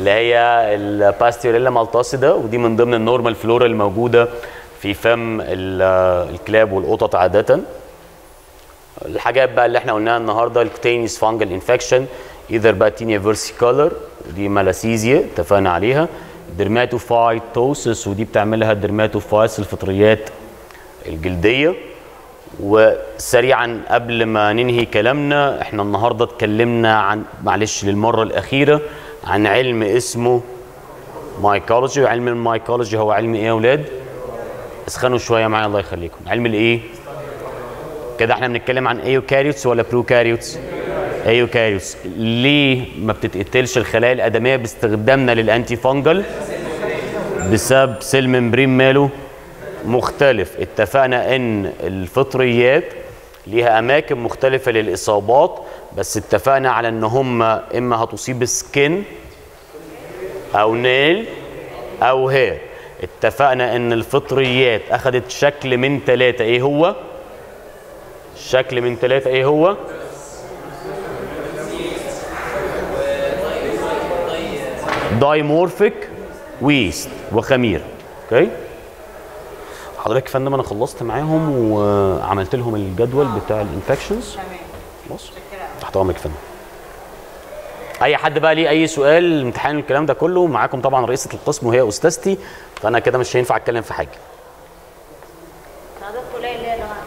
اللي هي الباستيوريلا مالتاسيدا ودي من ضمن النورمال فلورا الموجوده في فم ال- الكلاب والقطط عاده الحاجات بقى اللي احنا قلناها النهارده الكتينيس فانجل انفكشن ايذر بقى تينيا فيرسيكولر ودي مالاسيزيا اتفقنا عليها درماتوفايتوسس ودي بتعملها الدرماتوفايتس الفطريات الجلديه وسريعا قبل ما ننهي كلامنا احنا النهارده اتكلمنا عن معلش للمره الاخيره عن علم اسمه مايكولوجي وعلم المايكولوجي هو علم ايه يا اولاد اسخنوا شويه معايا الله يخليكم علم الايه كده احنا بنتكلم عن ايوكاريوتس ولا بروكاريوتس ايوكاريوتس ليه ما بتتقتلش الخلايا الادميه باستخدامنا للانتي فانجل بسبب سيل ممبرين ماله مختلف اتفقنا ان الفطريات ليها اماكن مختلفه للاصابات بس اتفقنا على ان هم اما هتصيب سكين او نيل او هير اتفقنا ان الفطريات اخذت شكل من ثلاثه ايه هو شكل من ثلاثه ايه هو دايمورفيك ويست وخميره اوكي حضرتك يا فندم انا خلصت معاهم وعملت لهم الجدول بتاع الانفكشنز خلاص تحت امرك يا فندم اي حد بقى ليه اي سؤال امتحان الكلام ده كله معاكم طبعا رئيسه القسم وهي استاذتي فانا كده مش هينفع اتكلم في حاجه حضرتك قليل ليه يا جماعه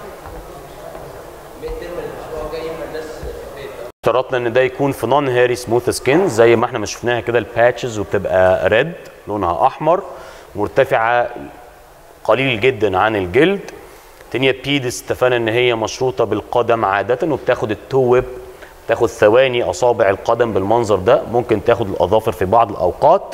اشترطنا ان ده يكون في نون هيري سموث سكين زي ما احنا ما شفناها كده الباتشز وبتبقى ريد لونها احمر مرتفعه قليل جدا عن الجلد تانية بيدس اتفقنا ان هي مشروطه بالقدم عاده وبتاخد التو ويب تاخد ثواني اصابع القدم بالمنظر ده ممكن تاخد الاظافر في بعض الاوقات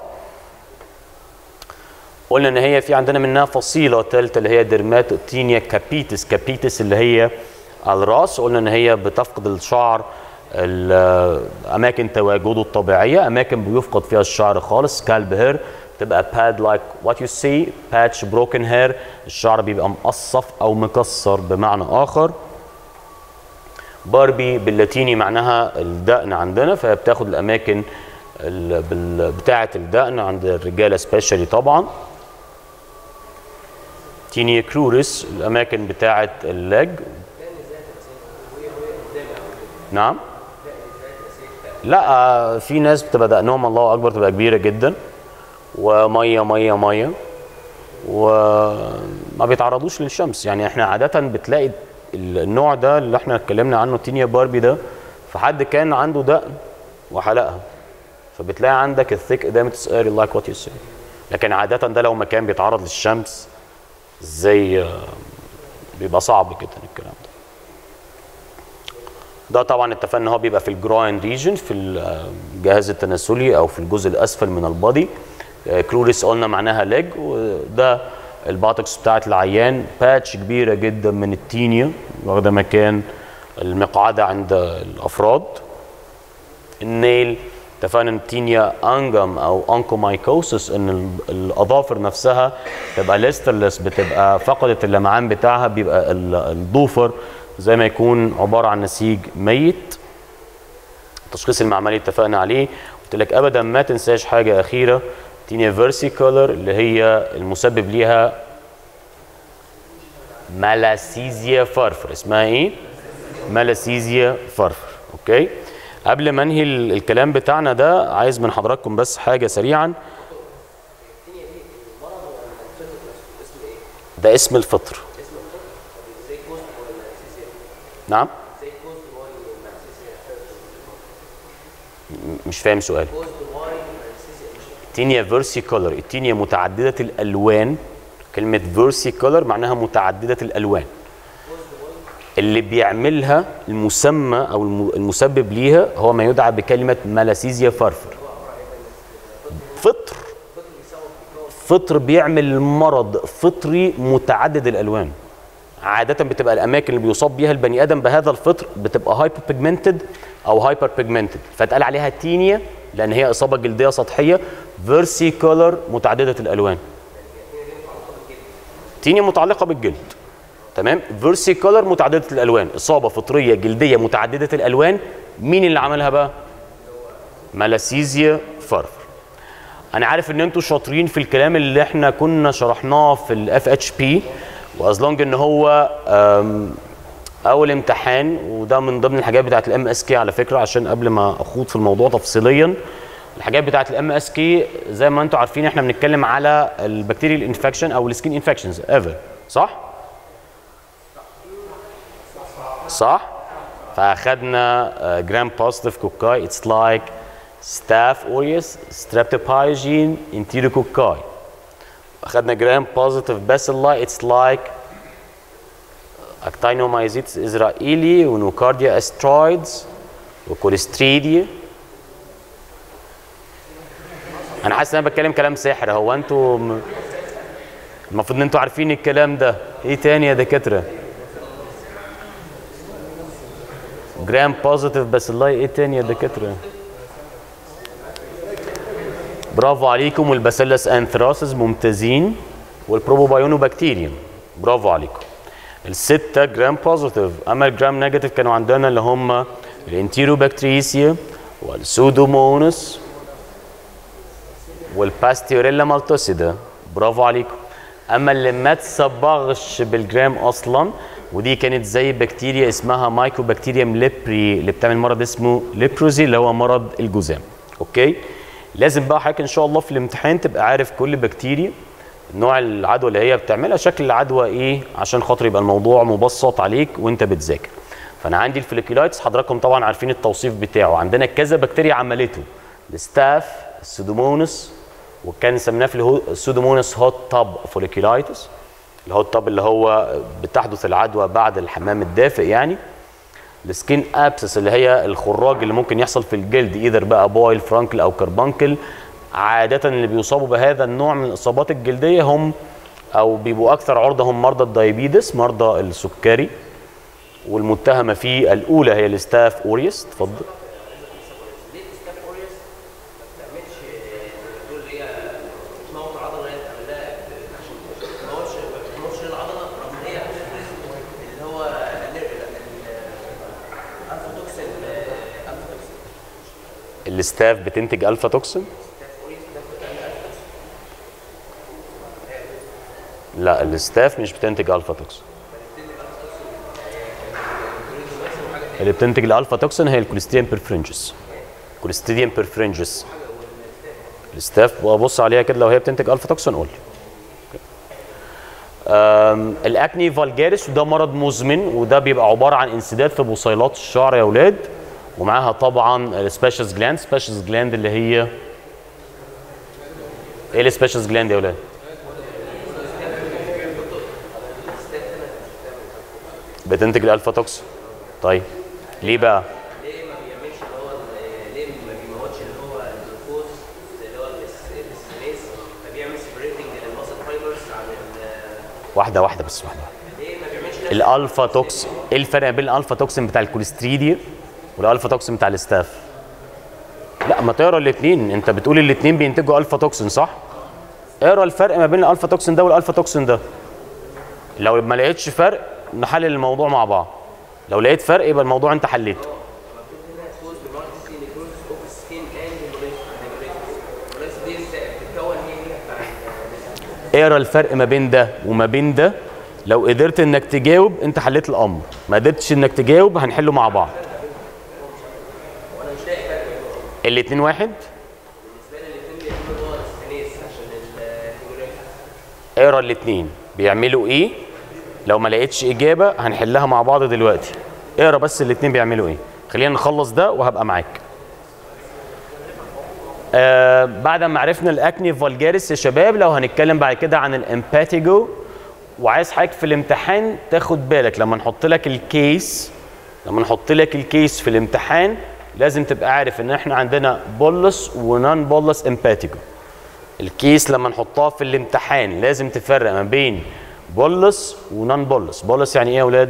قلنا ان هي في عندنا منها فصيله ثالثه اللي هي ديرماتوتينيا كابيتس كابيتس اللي هي على الراس قلنا ان هي بتفقد الشعر ال- اماكن تواجده الطبيعيه اماكن بيفقد فيها الشعر خالص سكالب هير تبقى باد لايك وات يو سي باتش بروكن هير الشعر بيبقى مقصف او مكسر بمعنى اخر باربي باللاتيني معناها الدقن عندنا فهي بتاخد الاماكن ال- بال- بتاعه الدقن عند الرجاله سبيشالي طبعا تينيا كروريس الاماكن بتاعه اللج نعم لا آه، في ناس بتبقى دقنهم الله اكبر تبقى كبيره جدا وميه ميه ميه وما بيتعرضوش للشمس يعني احنا عاده بتلاقي النوع ده اللي احنا اتكلمنا عنه تينيا باربي ده في حد كان عنده دقن وحلقها فبتلاقي عندك الثيك ادامتس اري لايك وات يو سي لكن عاده ده لو مكان بيتعرض للشمس زي آه، بيبقى صعب جدا الكلام ده ده طبعا اتفقنا ان هو بيبقى في الجراين ريجن في الجهاز التناسلي او في الجزء الاسفل من البادي آه، كروريس قلنا معناها ليج وده الباتكس بتاعت العيان باتش كبيره جدا من التينيا واخده مكان المقعده عند الافراد النيل اتفقنا ان التينيا انجم او انكومايكوسس ان ال- الاظافر نفسها تبقى ليسترلس بتبقى فقدت اللمعان بتاعها بيبقى ال- الضوفر زي ما يكون عباره عن نسيج ميت التشخيص المعملي اتفقنا عليه قلت لك ابدا ما تنساش حاجه اخيره تينيا فيرسيكولر اللي هي المسبب ليها مالاسيزيا فرفر اسمها ايه مالاسيزيا فرفر اوكي قبل ما انهي ال- الكلام بتاعنا ده عايز من حضراتكم بس حاجه سريعا ده اسم الفطر نعم م- مش فاهم سؤال تينيا فيرسيكولر التينيا متعدده الالوان كلمه فيرسيكولر معناها متعدده الالوان اللي بيعملها المسمى او الم- المسبب ليها هو ما يدعى بكلمه مالاسيزيا فرفر فطر فطر بيعمل مرض فطري متعدد الالوان عاده بتبقى الاماكن اللي بيصاب بيها البني ادم بهذا الفطر بتبقى هايبر بيجمنتد او هايبر بيجمنتد فاتقال عليها تينيا لان هي اصابه جلديه سطحيه فيرسيكولر متعدده الالوان تينيا متعلقه بالجلد تمام فيرسيكولر متعدده الالوان اصابه فطريه جلديه متعدده الالوان مين اللي عملها بقى مالاسيزيا فرفر انا عارف ان انتوا شاطرين في الكلام اللي احنا كنا شرحناه في الاف اتش بي واز لونج ان هو أم، اول امتحان وده من ضمن الحاجات بتاعت الام اس كي على فكره عشان قبل ما اخوض في الموضوع تفصيليا الحاجات بتاعت الام اس كي زي ما انتوا عارفين احنا بنتكلم على البكتيريال انفكشن او السكين انفكشنز ايفر صح صح فاخدنا جرام بوزيتيف كوكاي اتس لايك ستاف اوريوس ستريبتوبايجين انتيروكوكاي اخدنا جرام بوزيتيف باسيلاي اتس لايك اكتينومايزيتس اسرائيلي ونوكارديا استرويدز وكوليستريديا انا حاسس ان انا بتكلم كلام ساحر هو انتوا م- المفروض ان انتوا عارفين الكلام ده ايه تاني يا دكاتره جرام بوزيتيف باسيلاي ايه تاني يا دكاتره برافو عليكم والباسيلس انثراسس ممتازين والبروبوبايونو بكتيريوم برافو عليكم الستة جرام بوزيتيف اما الجرام نيجاتيف كانوا عندنا اللي هم الانتيروبكتريسيا والسودومونس والباستيوريلا مالتوسيدا برافو عليكم اما اللي ما تصبغش بالجرام اصلا ودي كانت زي بكتيريا اسمها مايكوبكتيريم ليبري اللي بتعمل مرض اسمه ليبروزي اللي هو مرض الجذام اوكي لازم بقى حضرتك ان شاء الله في الامتحان تبقى عارف كل بكتيريا نوع العدوى اللي هي بتعملها شكل العدوى ايه عشان خاطر يبقى الموضوع مبسط عليك وانت بتذاكر فانا عندي الفليكولايتس حضراتكم طبعا عارفين التوصيف بتاعه عندنا كذا بكتيريا عملته الستاف السودومونس وكان سميناه في الهو- السودومونس هوت تاب فوليكولايتس الهوت تاب اللي هو بتحدث العدوى بعد الحمام الدافئ يعني السكين ابسس اللي هي الخراج اللي ممكن يحصل في الجلد ايذر بقى بويل فرانكل او كربانكل عاده اللي بيصابوا بهذا النوع من الاصابات الجلديه هم او بيبقوا اكثر عرضه هم مرضى الدايبيدس مرضى السكري والمتهمه فيه الاولى هي الستاف اوريوس اتفضل ليه الستاف اوريوس ما بتعملش دول اللي هي تموت العضله اللي هي بتعملها عشان ما تموتش ما بتموتش العضله رغم ان هي بتفرز اللي هو الفا توكسين الفا توكسين الستاف بتنتج الفا توكسين ستاف اوريوس ده بتعمل الفا لا الستاف مش بتنتج الفا توكسين اللي بتنتج الالفا توكسين هي الكوليستيريم بيرفرنجس كوليستيريم بيرفرنجس الستاف ببص عليها كده لو هي بتنتج الفا توكسين قول لي أم، الاكني فالجاريس وده مرض مزمن وده بيبقى عباره عن انسداد في بصيلات الشعر يا اولاد ومعاها طبعا السبيشس جلاند سبيشس جلاند اللي هي ايه السبيشس جلاند يا اولاد بتنتج الالفا توكسين طيب ليه بقى ليه ما بيعملش اللي هو ال- ليه ما بيموتش اللي هو الجلوكوز اللي هو الاس- الاستريس فبيعمل سيبريتنج للماسل فايبرز عن ال- واحده واحده بس واحده ليه ما بيعملش نفس الالفا توكسين ايه الفرق بين الالفا توكسين بتاع الكوليستريديا والالفا توكسين بتاع الاستاف لا ما تقرا الاثنين انت بتقول الاثنين بينتجوا الفا توكسين صح اقرا الفرق ما بين الالفا توكسين ده والالفا توكسين ده لو ما لقيتش فرق نحلل الموضوع مع بعض لو لقيت فرق يبقى الموضوع انت حليته كوز بماركتي نيكروزس اوف سكين اند هيموريزس دي ازاي بتتكون هي هي بتاع اقرا الفرق ما بين ده وما بين ده لو قدرت انك تجاوب انت حليت الامر ما قدرتش انك تجاوب هنحله مع بعض وانا مش لاقي فرق الاتنين واحد بالنسبه لي الاثنين بيعملوا هو الاستنيس عشان الهيموريزس اقرا الاتنين بيعملوا ايه لو ما لقيتش اجابه هنحلها مع بعض دلوقتي اقرا بس الاتنين بيعملوا ايه خلينا نخلص ده وهبقى معاك آه بعد ما عرفنا الاكني فالجاريس يا شباب لو هنتكلم بعد كده عن الامباتيجو وعايز حضرتك في الامتحان تاخد بالك لما نحط لك الكيس لما نحط لك الكيس في الامتحان لازم تبقى عارف ان احنا عندنا بولس ونون بولس امباتيجو الكيس لما نحطها في الامتحان لازم تفرق ما بين بولس ونون بولس بولس يعني ايه يا اولاد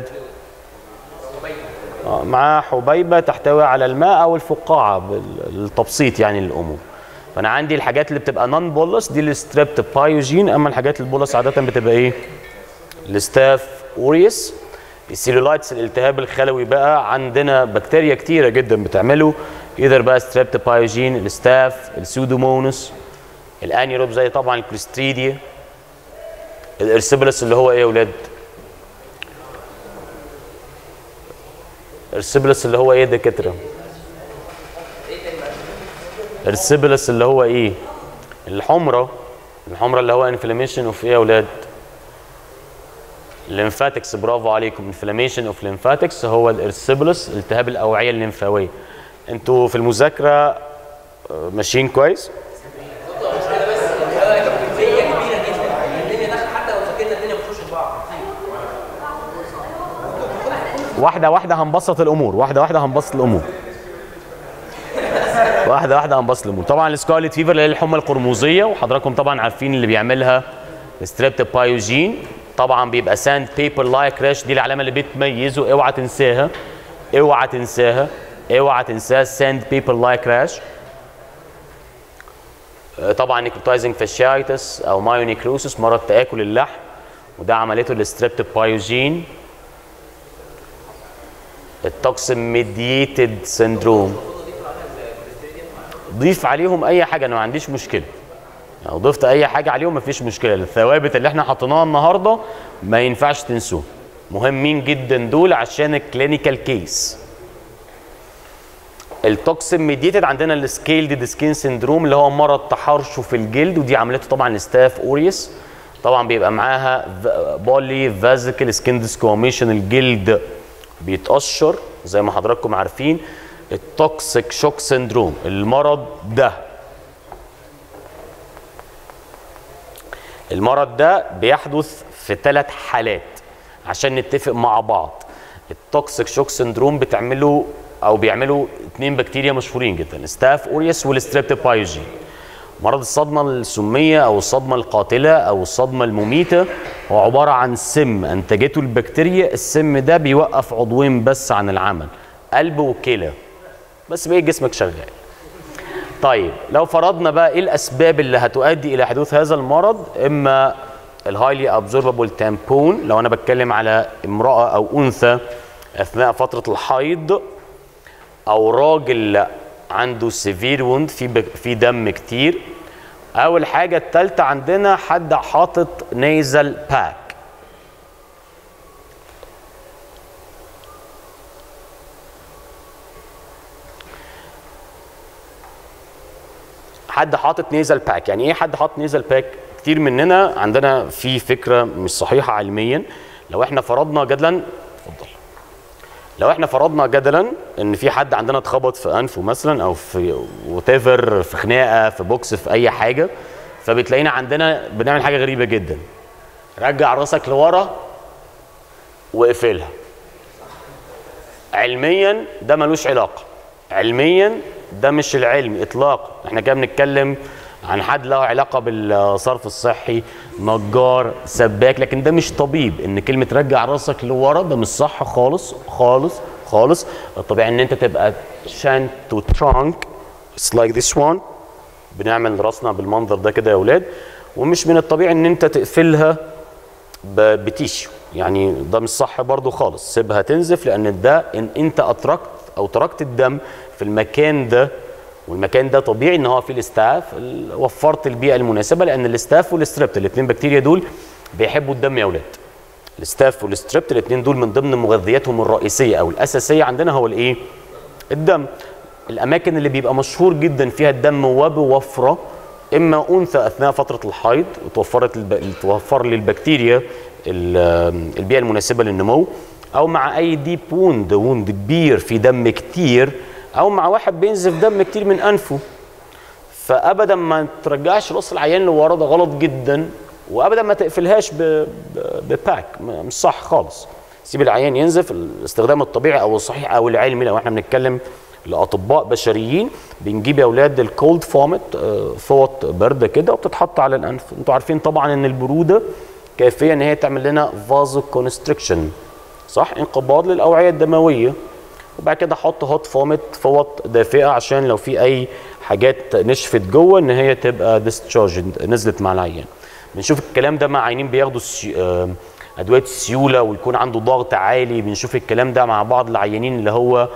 آه، معاه حبيبه تحتوي على الماء او الفقاعه بالتبسيط يعني للامور فانا عندي الحاجات اللي بتبقى نون بولس دي الستريبتوبايوجين اما الحاجات البولس عاده بتبقى ايه الستاف اوريوس السيلولايتس الالتهاب الخلوي بقى عندنا بكتيريا كتيره جدا بتعمله يقدر بقى ستريبتوبايوجين الستاف السودومونس الانيروب زي طبعا الكليستريديا الارسبلس اللي هو ايه يا ولاد الارسبلس اللي هو ايه يا دكاتره الارسبلس اللي هو ايه الحمرة الحمرة اللي هو انفلاميشن اوف ايه يا ولاد الليمفاتكس برافو عليكم انفلاميشن اوف ليمفاتكس هو الارسبلس التهاب الاوعيه الليمفاويه انتوا في المذاكره آه، ماشيين كويس هي كبيره جدا الدنيا داخله حتى لو ذاكرنا الدنيا بتخش في بعض واحده واحده هنبسط الامور واحده واحده هنبسط الامور واحده واحده هنبسط الامور طبعا السكارلت فيفر اللي هي الحمى القرمزيه وحضراتكم طبعا عارفين اللي بيعملها ستريبتوبايوجين طبعا بيبقى ساند بيبر لايك راش دي العلامه اللي بتميزه اوعى تنساها اوعى تنساها اوعى تنساها ساند بيبر لايك راش طبعا نيكروتايزنج فاشيايتس او مايونيكروسس مرض تاكل اللحم وده عملته الستريبتوبايوجين التوكسين ميديتد سندروم ضيف عليهم اي حاجه انا ما عنديش مشكله لو ضفت اي حاجه عليهم مفيش مشكله الثوابت اللي احنا حطيناها النهارده ما ينفعش تنسوه مهمين جدا دول عشان الكلينيكال كيس التوكسين ميديتد عندنا السكيلد سكين سندروم اللي هو مرض تحرشه في الجلد ودي عملته طبعا ستاف اوريوس طبعا بيبقى معاها بولي فازيكال سكين ديسكوميشن الجلد بيتقشر زي ما حضراتكم عارفين التوكسيك شوك سندروم المرض ده المرض ده بيحدث في ثلاث حالات عشان نتفق مع بعض التوكسيك شوك سندروم بتعمله او بيعملوا اثنين بكتيريا مشهورين جدا ستاف اوريوس والستريبتوبايوجين مرض الصدمة السمية أو الصدمة القاتلة أو الصدمة المميتة هو عبارة عن سم أنتجته البكتيريا السم ده بيوقف عضوين بس عن العمل قلب وكلى بس بقيت جسمك شغال طيب لو فرضنا بقى ايه الاسباب اللي هتؤدي الى حدوث هذا المرض اما الهايلي ابزوربابل تامبون لو انا بتكلم على امراه او انثى اثناء فتره الحيض او راجل عنده سيفير ووند في بك- في دم كتير او الحاجه الثالثه عندنا حد حاطط نيزل باك حد حاطط نيزل باك يعني ايه حد حاطط نيزل باك كتير مننا عندنا في فكره مش صحيحه علميا لو احنا فرضنا جدلا اتفضل لو احنا فرضنا جدلا ان في حد عندنا اتخبط في انفه مثلا او في وتيفر في خناقه في بوكس في اي حاجه فبتلاقينا عندنا بنعمل حاجه غريبه جدا رجع راسك لورا واقفلها علميا ده ملوش علاقه علميا ده مش العلم اطلاقا احنا كده بنتكلم عن حد له علاقه بالصرف الصحي نجار سباك لكن ده مش طبيب ان كلمه رجع راسك لورا ده مش صح خالص خالص خالص الطبيعي ان انت تبقى شانت تو ترانك It's like this one بنعمل راسنا بالمنظر ده كده يا اولاد ومش من الطبيعي ان انت تقفلها ب- بتيشو يعني ده مش صح برضو خالص سيبها تنزف لان ده ان انت اتركت او تركت الدم في المكان ده والمكان ده طبيعي ان هو فيه الاستاف ال- وفرت البيئه المناسبه لان الاستاف والستريبت الاثنين بكتيريا دول بيحبوا الدم يا اولاد الاستاف والستريبت الاثنين دول من ضمن مغذياتهم الرئيسيه او الاساسيه عندنا هو الايه الدم الاماكن اللي بيبقى مشهور جدا فيها الدم وبوفره اما انثى اثناء فتره الحيض وتوفرت الب... توفر لي البكتيريا ال- البيئه المناسبه للنمو او مع اي ديب ووند ووند كبير في دم كتير او مع واحد بينزف دم كتير من انفه فابدا ما ترجعش راس العيان لورا ده غلط جدا وابدا ما تقفلهاش ب... ب... بباك م- مش صح خالص سيب العيان ينزف الاستخدام الطبيعي او الصحيح او العلمي لو احنا بنتكلم لاطباء بشريين بنجيب يا اولاد الكولد فومت فوط برده كده وبتتحط على الانف انتوا عارفين طبعا ان البروده كافيه ان هي تعمل لنا فازو كونستريكشن صح انقباض للاوعيه الدمويه وبعد كده احط هوت فومت فوط دافئه عشان لو في اي حاجات نشفت جوه ان هي تبقى ديسشارج نزلت مع العيان بنشوف الكلام ده مع عيانين بياخدوا السي... آه، ادويه السيوله ويكون عنده ضغط عالي بنشوف الكلام ده مع بعض العيانين اللي هو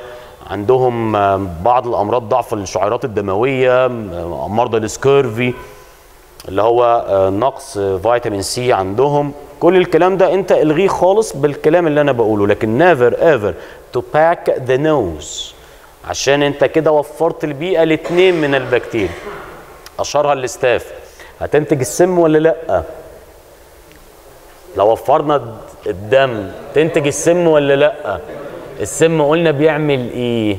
عندهم آه، بعض الامراض ضعف الشعيرات الدمويه آه، مرضى السكيرفي اللي هو آه، نقص فيتامين سي عندهم كل الكلام ده انت الغيه خالص بالكلام اللي انا بقوله لكن never ever to pack the nose عشان انت كده وفرت البيئه لاثنين من البكتيريا اشهرها الاستاف هتنتج السم ولا لا لو وفرنا الدم تنتج السم ولا لا السم قلنا بيعمل ايه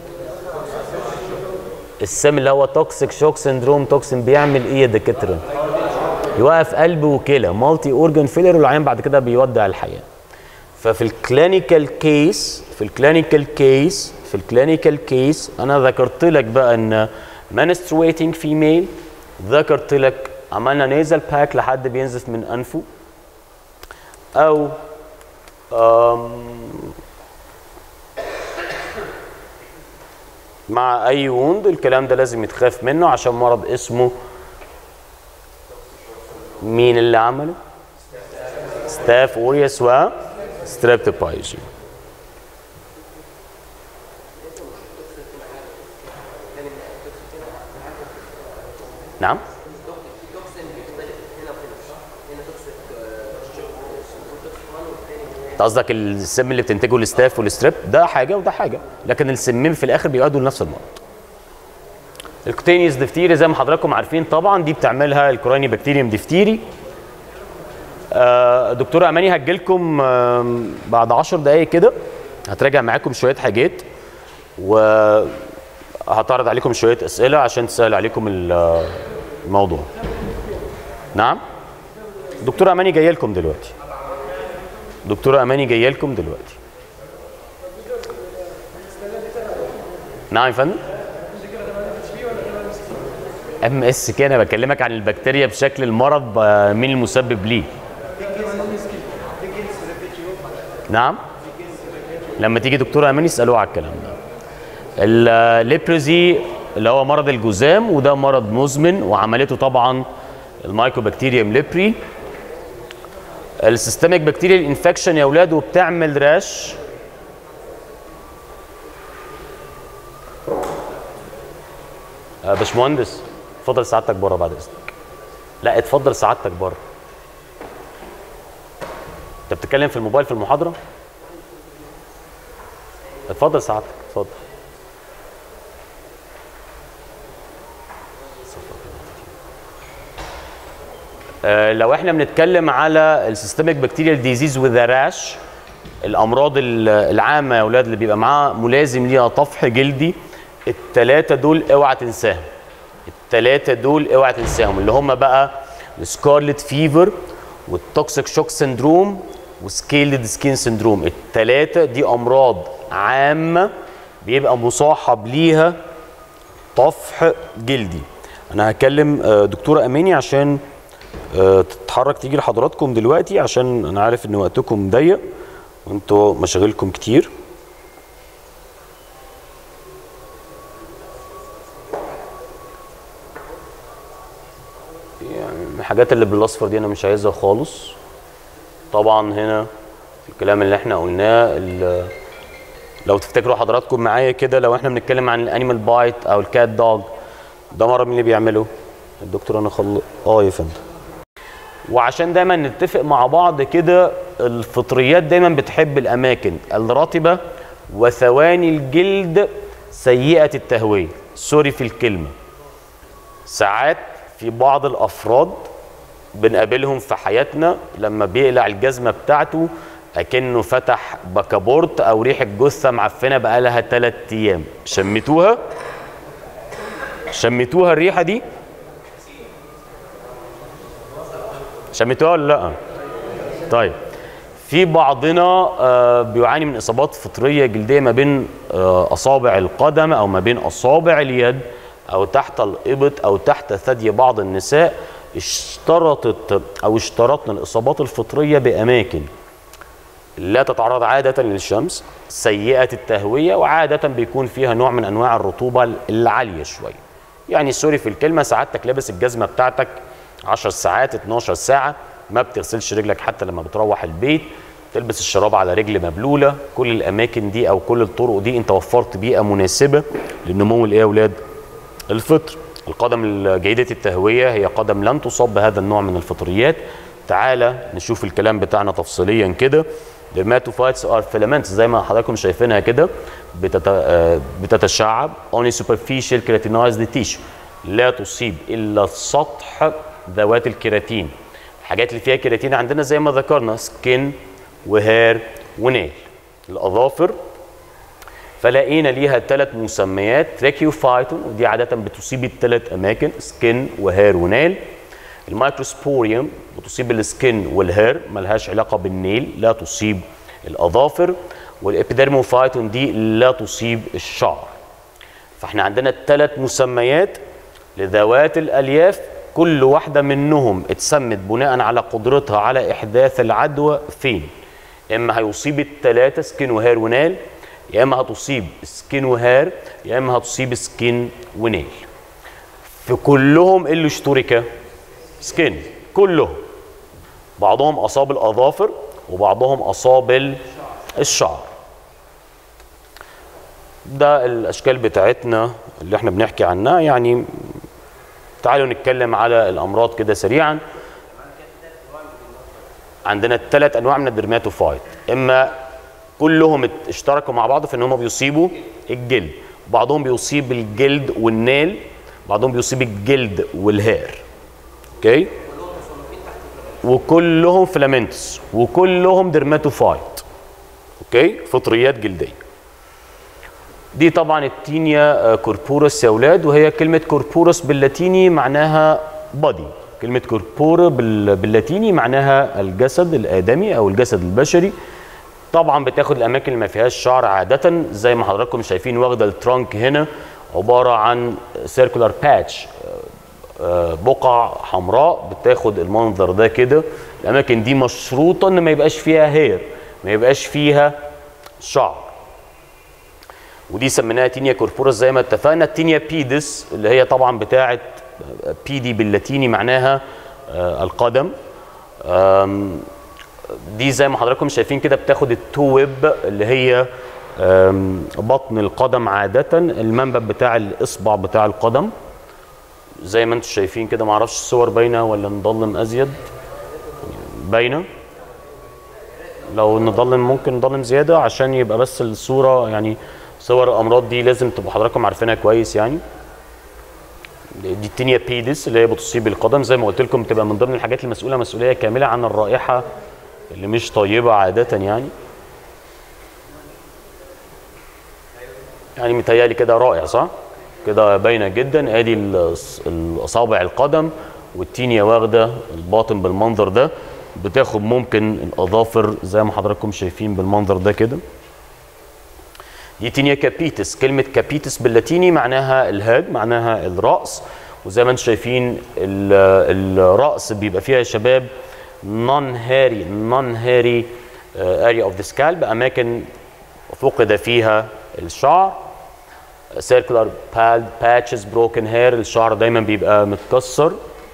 السم اللي هو توكسيك شوك سندروم توكسين بيعمل ايه يا دكاتره يوقف قلب وكلى مالتي اورجان فيلر والعيان بعد كده بيودع الحياه ففي الكلينيكال كيس في الكلينيكال كيس في الكلينيكال كيس انا ذكرت لك بقى ان menstruating فيميل ذكرت لك عملنا نيزل باك لحد بينزف من انفه او أم مع اي ووند الكلام ده لازم يتخاف منه عشان مرض اسمه مين اللي عمله ستاف اوريوس و ستريبتوبايزي نعم انت قصدك السم اللي بتنتجه الستاف والستريب ده حاجه وده حاجه لكن السمين في الاخر بيؤدوا لنفس المرض الكوتينيوس دفتيري زي ما حضراتكم عارفين طبعا دي بتعملها الكوراني بكتيريوم دفتيري آه، دكتوره اماني هتجيلكم آم، بعد 10 دقائق كده هتراجع معاكم شويه حاجات وهتعرض عليكم شويه اسئله عشان تسهل عليكم ال- الموضوع نعم دكتوره اماني جايه لكم دلوقتي دكتوره اماني جايه لكم دلوقتي نعم يا فندم ام اس كده انا بكلمك عن البكتيريا بشكل المرض ب- مين المسبب ليه نعم لما تيجي دكتوره اماني اسالوها على الكلام ده الليبروزي اللي هو مرض الجذام وده مرض مزمن وعملته طبعا المايكوبكتيريوم ليبري السيستميك بكتيريال انفكشن يا اولاد وبتعمل راش آه، باشمهندس اتفضل سعادتك بره بعد اذنك لا اتفضل سعادتك بره انت بتتكلم في الموبايل في المحاضره اتفضل سعادتك اتفضل آه، لو احنا بنتكلم على السيستميك بكتيريال ديزيز وذ راش الامراض ال- العامه يا اولاد اللي بيبقى معاها ملازم ليها طفح جلدي الثلاثه دول اوعى تنساهم الثلاثه دول اوعى تنساهم اللي هم بقى السكارلت فيفر والتوكسيك شوك سندروم وسكيلد سكين سندروم الثلاثه دي امراض عامه بيبقى مصاحب ليها طفح جلدي انا هكلم آه، دكتوره اماني عشان آه، تتحرك تيجي لحضراتكم دلوقتي عشان انا عارف ان وقتكم ضيق وانتوا مشاغلكم كتير يعني الحاجات اللي بالاصفر دي انا مش عايزها خالص طبعا هنا الكلام اللي احنا قلناه ال- لو تفتكروا حضراتكم معايا كده لو احنا بنتكلم عن الانيمال بايت او الكات دوج ده مرض مين اللي بيعمله الدكتور انا خل اه يا فندم وعشان دايما نتفق مع بعض كده الفطريات دايما بتحب الاماكن الرطبه وثواني الجلد سيئه التهويه سوري في الكلمه ساعات في بعض الافراد بنقابلهم في حياتنا لما بيقلع الجزمه بتاعته اكنه فتح بكابورت او ريحه جثه معفنه بقالها ثلاث ايام شميتوها شميتوها الريحه دي شميتوها ولا لا طيب في بعضنا آه، بيعاني من اصابات فطريه جلديه ما بين آه، اصابع القدم او ما بين اصابع اليد او تحت الابط او تحت ثدي بعض النساء اشترطت او اشترطنا الاصابات الفطريه باماكن لا تتعرض عادة للشمس سيئة التهوية وعادة بيكون فيها نوع من أنواع الرطوبة العالية شوية يعني سوري في الكلمة سعادتك لابس الجزمة بتاعتك 10 ساعات 12 ساعة ما بتغسلش رجلك حتى لما بتروح البيت تلبس الشراب على رجل مبلولة كل الأماكن دي أو كل الطرق دي أنت وفرت بيئة مناسبة للنمو الإيه يا أولاد؟ الفطر القدم الجيدة التهوية هي قدم لن تصاب بهذا النوع من الفطريات تعالى نشوف الكلام بتاعنا تفصيليا كده dermatophytes are filaments زي ما حضراتكم شايفينها كده بتت... آه، بتتشعب only superficial keratinized tissue لا تصيب الا سطح ذوات الكيراتين الحاجات اللي فيها كيراتين عندنا زي ما ذكرنا سكين وهير ونيل الاظافر فلقينا ليها ثلاث مسميات تراكيوفايتون ودي عاده بتصيب الثلاث اماكن سكين وهير ونيل الميكروسبوريوم بتصيب السكين والهير ملهاش علاقه بالنيل لا تصيب الاظافر والابيدرموفايتون دي لا تصيب الشعر فاحنا عندنا ثلاث مسميات لذوات الالياف كل واحده منهم اتسمت بناء على قدرتها على احداث العدوى فين اما هيصيب الثلاثه سكين وهير ونيل يا اما هتصيب سكين وهير يا اما هتصيب سكين ونيل في كلهم إيه اللي اشترك سكين كلهم بعضهم اصاب الاظافر وبعضهم اصاب ال- الشعر ده الاشكال بتاعتنا اللي احنا بنحكي عنها يعني تعالوا نتكلم على الامراض كده سريعا عندنا ثلاث انواع من الدرماتوفايت اما كلهم ات- اشتركوا مع بعض في ان هم بيصيبوا الجلد بعضهم بيصيب الجلد والنيل بعضهم بيصيب الجلد والهير اوكي وكلهم فيلامنتس وكلهم درماتوفايت اوكي فطريات جلديه دي طبعا التينيا آه، كوربورس يا اولاد وهي كلمه كوربورس باللاتيني معناها بادي كلمه كوربورا بال- باللاتيني معناها الجسد الادمي او الجسد البشري طبعا بتاخد الاماكن اللي ما فيهاش شعر عاده زي ما حضراتكم شايفين واخده الترانك هنا عباره عن سيركولار باتش بقع حمراء بتاخد المنظر ده كده الاماكن دي مشروطه ان ما يبقاش فيها هير ما يبقاش فيها شعر ودي سميناها تينيا كوربورس زي ما اتفقنا التينيا بيدس اللي هي طبعا بتاعه بيدي باللاتيني معناها آه، القدم آم، دي زي ما حضراتكم شايفين كده بتاخد التو ويب اللي هي آم، بطن القدم عادة المنبت بتاع الإصبع بتاع القدم زي ما انتم شايفين كده معرفش الصور باينة ولا نضلم أزيد باينة لو نضلم ممكن نضلم زيادة عشان يبقى بس الصورة يعني صور الأمراض دي لازم تبقوا حضراتكم عارفينها كويس يعني دي التينيا بيدس اللي هي بتصيب القدم زي ما قلت لكم بتبقى من ضمن الحاجات المسؤولة مسؤولية كاملة عن الرائحة اللي مش طيبة عادة يعني يعني متهيألي كده رائع صح؟ كده باينة جدا ادي الأص- الاصابع القدم والتينيا واخدة الباطن بالمنظر ده بتاخد ممكن الاظافر زي ما حضراتكم شايفين بالمنظر ده كده دي تينيا كابيتس كلمة كابيتس باللاتيني معناها الهاد معناها الرأس وزي ما انتم شايفين ال- الرأس بيبقى فيها يا شباب نون هاري نون هاري اريا اوف ذا سكالب اماكن فقد فيها الشعر سيركولار باد باتشز بروكن هير الشعر دايما بيبقى متكسر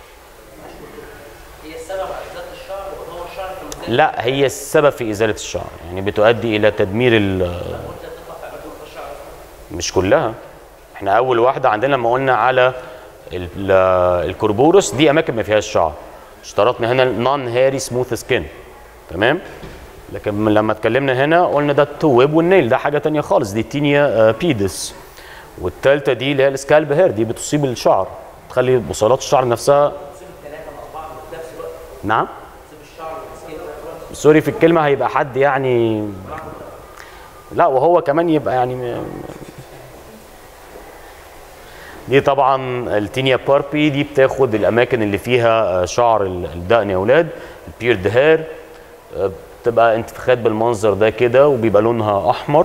هي السبب على ذات الشعر وهو الشعر في المكان لا هي السبب في ازاله الشعر يعني بتؤدي الى تدمير ال- مش كلها احنا اول واحده عندنا لما قلنا على ال- ال- الكربورس دي اماكن ما فيهاش شعر اشترطنا هنا نون هاري سموث سكين تمام لكن لما اتكلمنا هنا قلنا ده التويب والنيل ده حاجه تانية خالص دي تينيا آه، بيدس والثالثه دي اللي هي السكالب هير دي بتصيب الشعر تخلي بصيلات الشعر نفسها نعم سوري في الكلمه هيبقى حد يعني لا وهو كمان يبقى يعني م- دي طبعا التينيا باربي دي بتاخد الاماكن اللي فيها آه، شعر ال- الدقن يا اولاد البيرد هير آه، بتبقى انتفاخات بالمنظر ده كده وبيبقى لونها احمر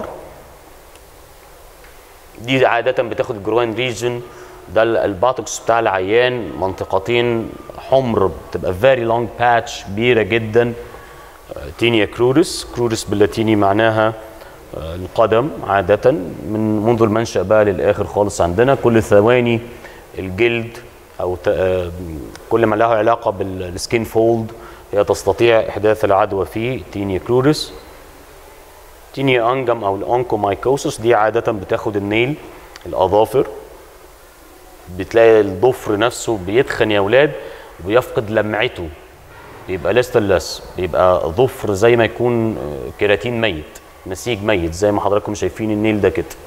دي عادة بتاخد الجروين ريجن ده ال- الباتوكس بتاع العيان منطقتين حمر بتبقى فيري لونج باتش كبيرة جدا آه، تينيا كرورس كرورس باللاتيني معناها آه، القدم عادة من منذ المنشأ بقى للآخر خالص عندنا كل ثواني الجلد أو ت- آه، كل ما له علاقة بالسكين فولد هي تستطيع إحداث العدوى فيه تينيا كرورس تينيا انجم او الانكومايكوسس دي عاده بتاخد النيل الاظافر بتلاقي الضفر نفسه بيتخن يا اولاد وبيفقد لمعته بيبقى لسترلس بيبقى ظفر زي ما يكون آه، كيراتين ميت نسيج ميت زي ما حضراتكم شايفين النيل ده كده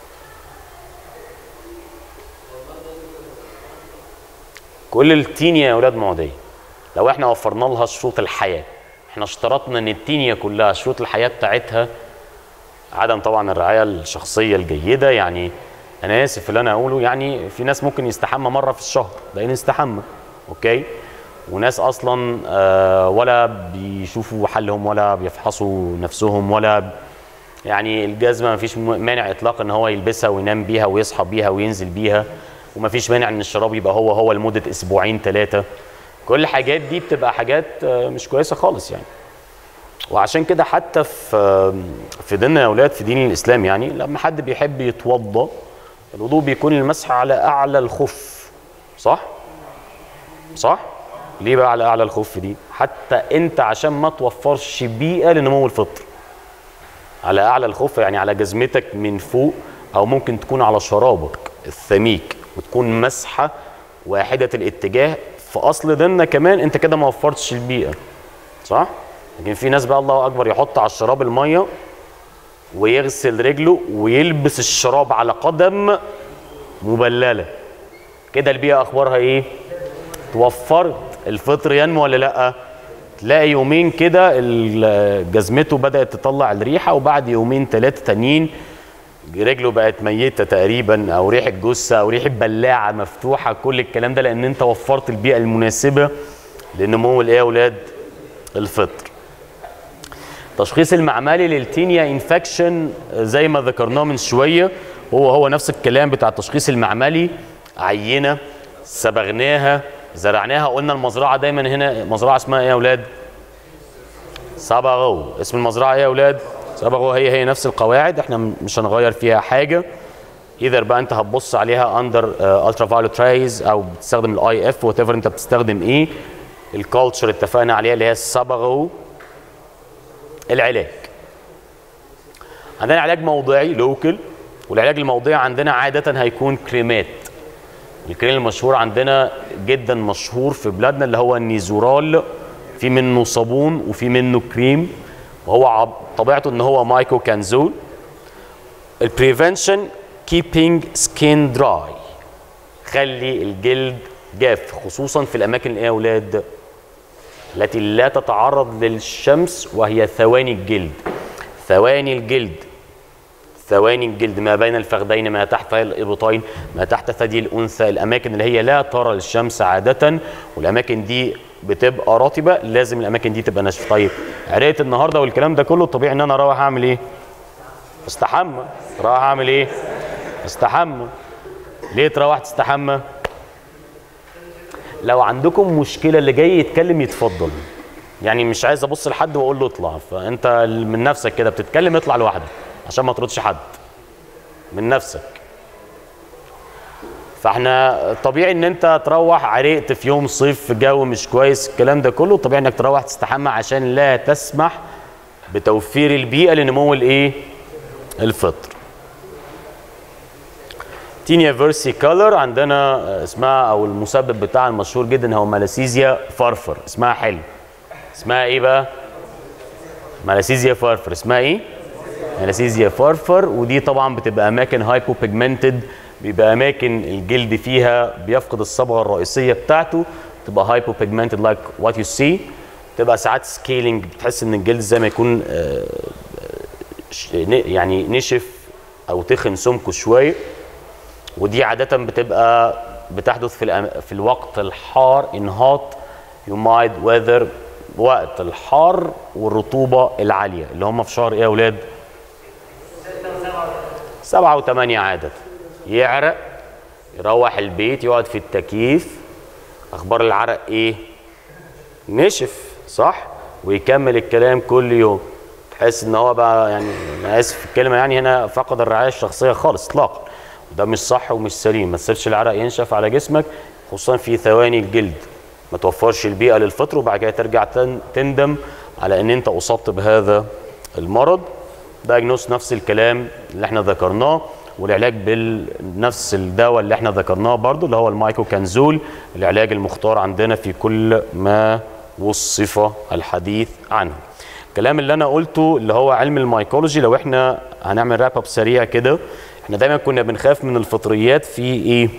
كل التينيا يا اولاد معديه لو احنا وفرنا لها شروط الحياه احنا اشترطنا ان التينيا كلها شروط الحياه بتاعتها عدم طبعا الرعايه الشخصيه الجيده يعني انا اسف اللي انا اقوله يعني في ناس ممكن يستحمى مره في الشهر ده يستحمى اوكي وناس اصلا آه ولا بيشوفوا حالهم ولا بيفحصوا نفسهم ولا ب- يعني الجزمه ما فيش مانع اطلاقا ان هو يلبسها وينام بيها ويصحى بيها وينزل بيها وما فيش مانع ان الشراب يبقى هو هو لمده اسبوعين ثلاثه كل الحاجات دي بتبقى حاجات آه، مش كويسه خالص يعني وعشان كده حتى في في ديننا يا اولاد في دين الاسلام يعني لما حد بيحب يتوضا الوضوء بيكون المسح على اعلى الخف صح صح ليه بقى على اعلى الخف دي حتى انت عشان ما توفرش بيئه لنمو الفطر على اعلى الخف يعني على جزمتك من فوق او ممكن تكون على شرابك الثميك وتكون مسحه واحده الاتجاه في اصل ديننا كمان انت كده ما وفرتش البيئه صح لكن في ناس بقى الله اكبر يحط على الشراب الميه ويغسل رجله ويلبس الشراب على قدم مبلله كده البيئه اخبارها ايه توفرت الفطر ينمو ولا لا تلاقي يومين كده ال- جزمته بدات تطلع الريحه وبعد يومين ثلاثه تانيين رجله بقت ميته تقريبا او ريحه جثه او ريحه بلاعه مفتوحه كل الكلام ده لان انت وفرت البيئه المناسبه لنمو الايه يا اولاد الفطر التشخيص المعملي للتينيا انفكشن زي ما ذكرناه من شويه هو هو نفس الكلام بتاع التشخيص المعملي عينه صبغناها زرعناها قلنا المزرعه دايما هنا مزرعه اسمها ايه يا اولاد؟ صبغوا اسم المزرعه ايه يا اولاد؟ صبغوا هي هي نفس القواعد احنا م- مش هنغير فيها حاجه اذا بقى انت هتبص عليها اندر الترا فايولت رايز او بتستخدم الاي اف وات انت بتستخدم ايه الكالتشر اتفقنا عليها اللي هي صبغوا العلاج عندنا علاج موضعي لوكل والعلاج الموضعي عندنا عادة هيكون كريمات الكريم المشهور عندنا جدا مشهور في بلادنا اللي هو النيزورال في منه صابون وفي منه كريم وهو عب- طبيعته ان هو مايكو كانزول البريفنشن كيبينج سكين دراي خلي الجلد جاف خصوصا في الاماكن اللي إيه يا اولاد التي لا تتعرض للشمس وهي ثواني الجلد ثواني الجلد ثواني الجلد ما بين الفخذين ما تحت الابطين ما تحت ثدي الانثى الاماكن اللي هي لا ترى الشمس عاده والاماكن دي بتبقى رطبه لازم الاماكن دي تبقى ناشفه طيب عرقت النهارده والكلام ده كله طبيعي ان انا اروح اعمل ايه استحمى راح اعمل ايه استحمى ليه تروح تستحمى لو عندكم مشكله اللي جاي يتكلم يتفضل يعني مش عايز ابص لحد واقول له اطلع فانت من نفسك كده بتتكلم اطلع لوحدك عشان ما تردش حد من نفسك فاحنا طبيعي ان انت تروح عرقت في يوم صيف في جو مش كويس الكلام ده كله طبيعي انك تروح تستحمى عشان لا تسمح بتوفير البيئه لنمو الايه الفطر تينيا فيرسي كولر عندنا اسمها او المسبب بتاعها المشهور جدا هو مالاسيزيا فرفر اسمها حلو اسمها ايه بقى مالاسيزيا فرفر اسمها ايه مالاسيزيا فرفر ودي طبعا بتبقى اماكن هايبو بيجمنتد بيبقى اماكن الجلد فيها بيفقد الصبغه الرئيسيه بتاعته تبقى هايبو بيجمنتد لايك وات يو سي تبقى ساعات سكيلينج بتحس ان الجلد زي ما يكون آه، ش- ن- يعني نشف او تخن سمكه شويه ودي عادة بتبقى بتحدث في الأم... في الوقت الحار in hot humid weather وقت الحر والرطوبة العالية اللي هم في شهر ايه يا اولاد؟ سبعة وثمانية عادة يعرق يروح البيت يقعد في التكييف اخبار العرق ايه؟ نشف صح؟ ويكمل الكلام كل يوم تحس ان هو بقى يعني انا اسف في الكلمه يعني هنا فقد الرعايه الشخصيه خالص اطلاقا ده مش صح ومش سليم ما تسيبش العرق ينشف على جسمك خصوصا في ثواني الجلد ما توفرش البيئه للفطر وبعد كده ترجع تن- تندم على ان انت اصبت بهذا المرض دايجنوس نفس الكلام اللي احنا ذكرناه والعلاج بنفس الدواء اللي احنا ذكرناه برضو اللي هو المايكوكانزول العلاج المختار عندنا في كل ما وصف الحديث عنه الكلام اللي انا قلته اللي هو علم المايكولوجي لو احنا هنعمل راب اب سريع كده احنا دايما كنا بنخاف من الفطريات في ايه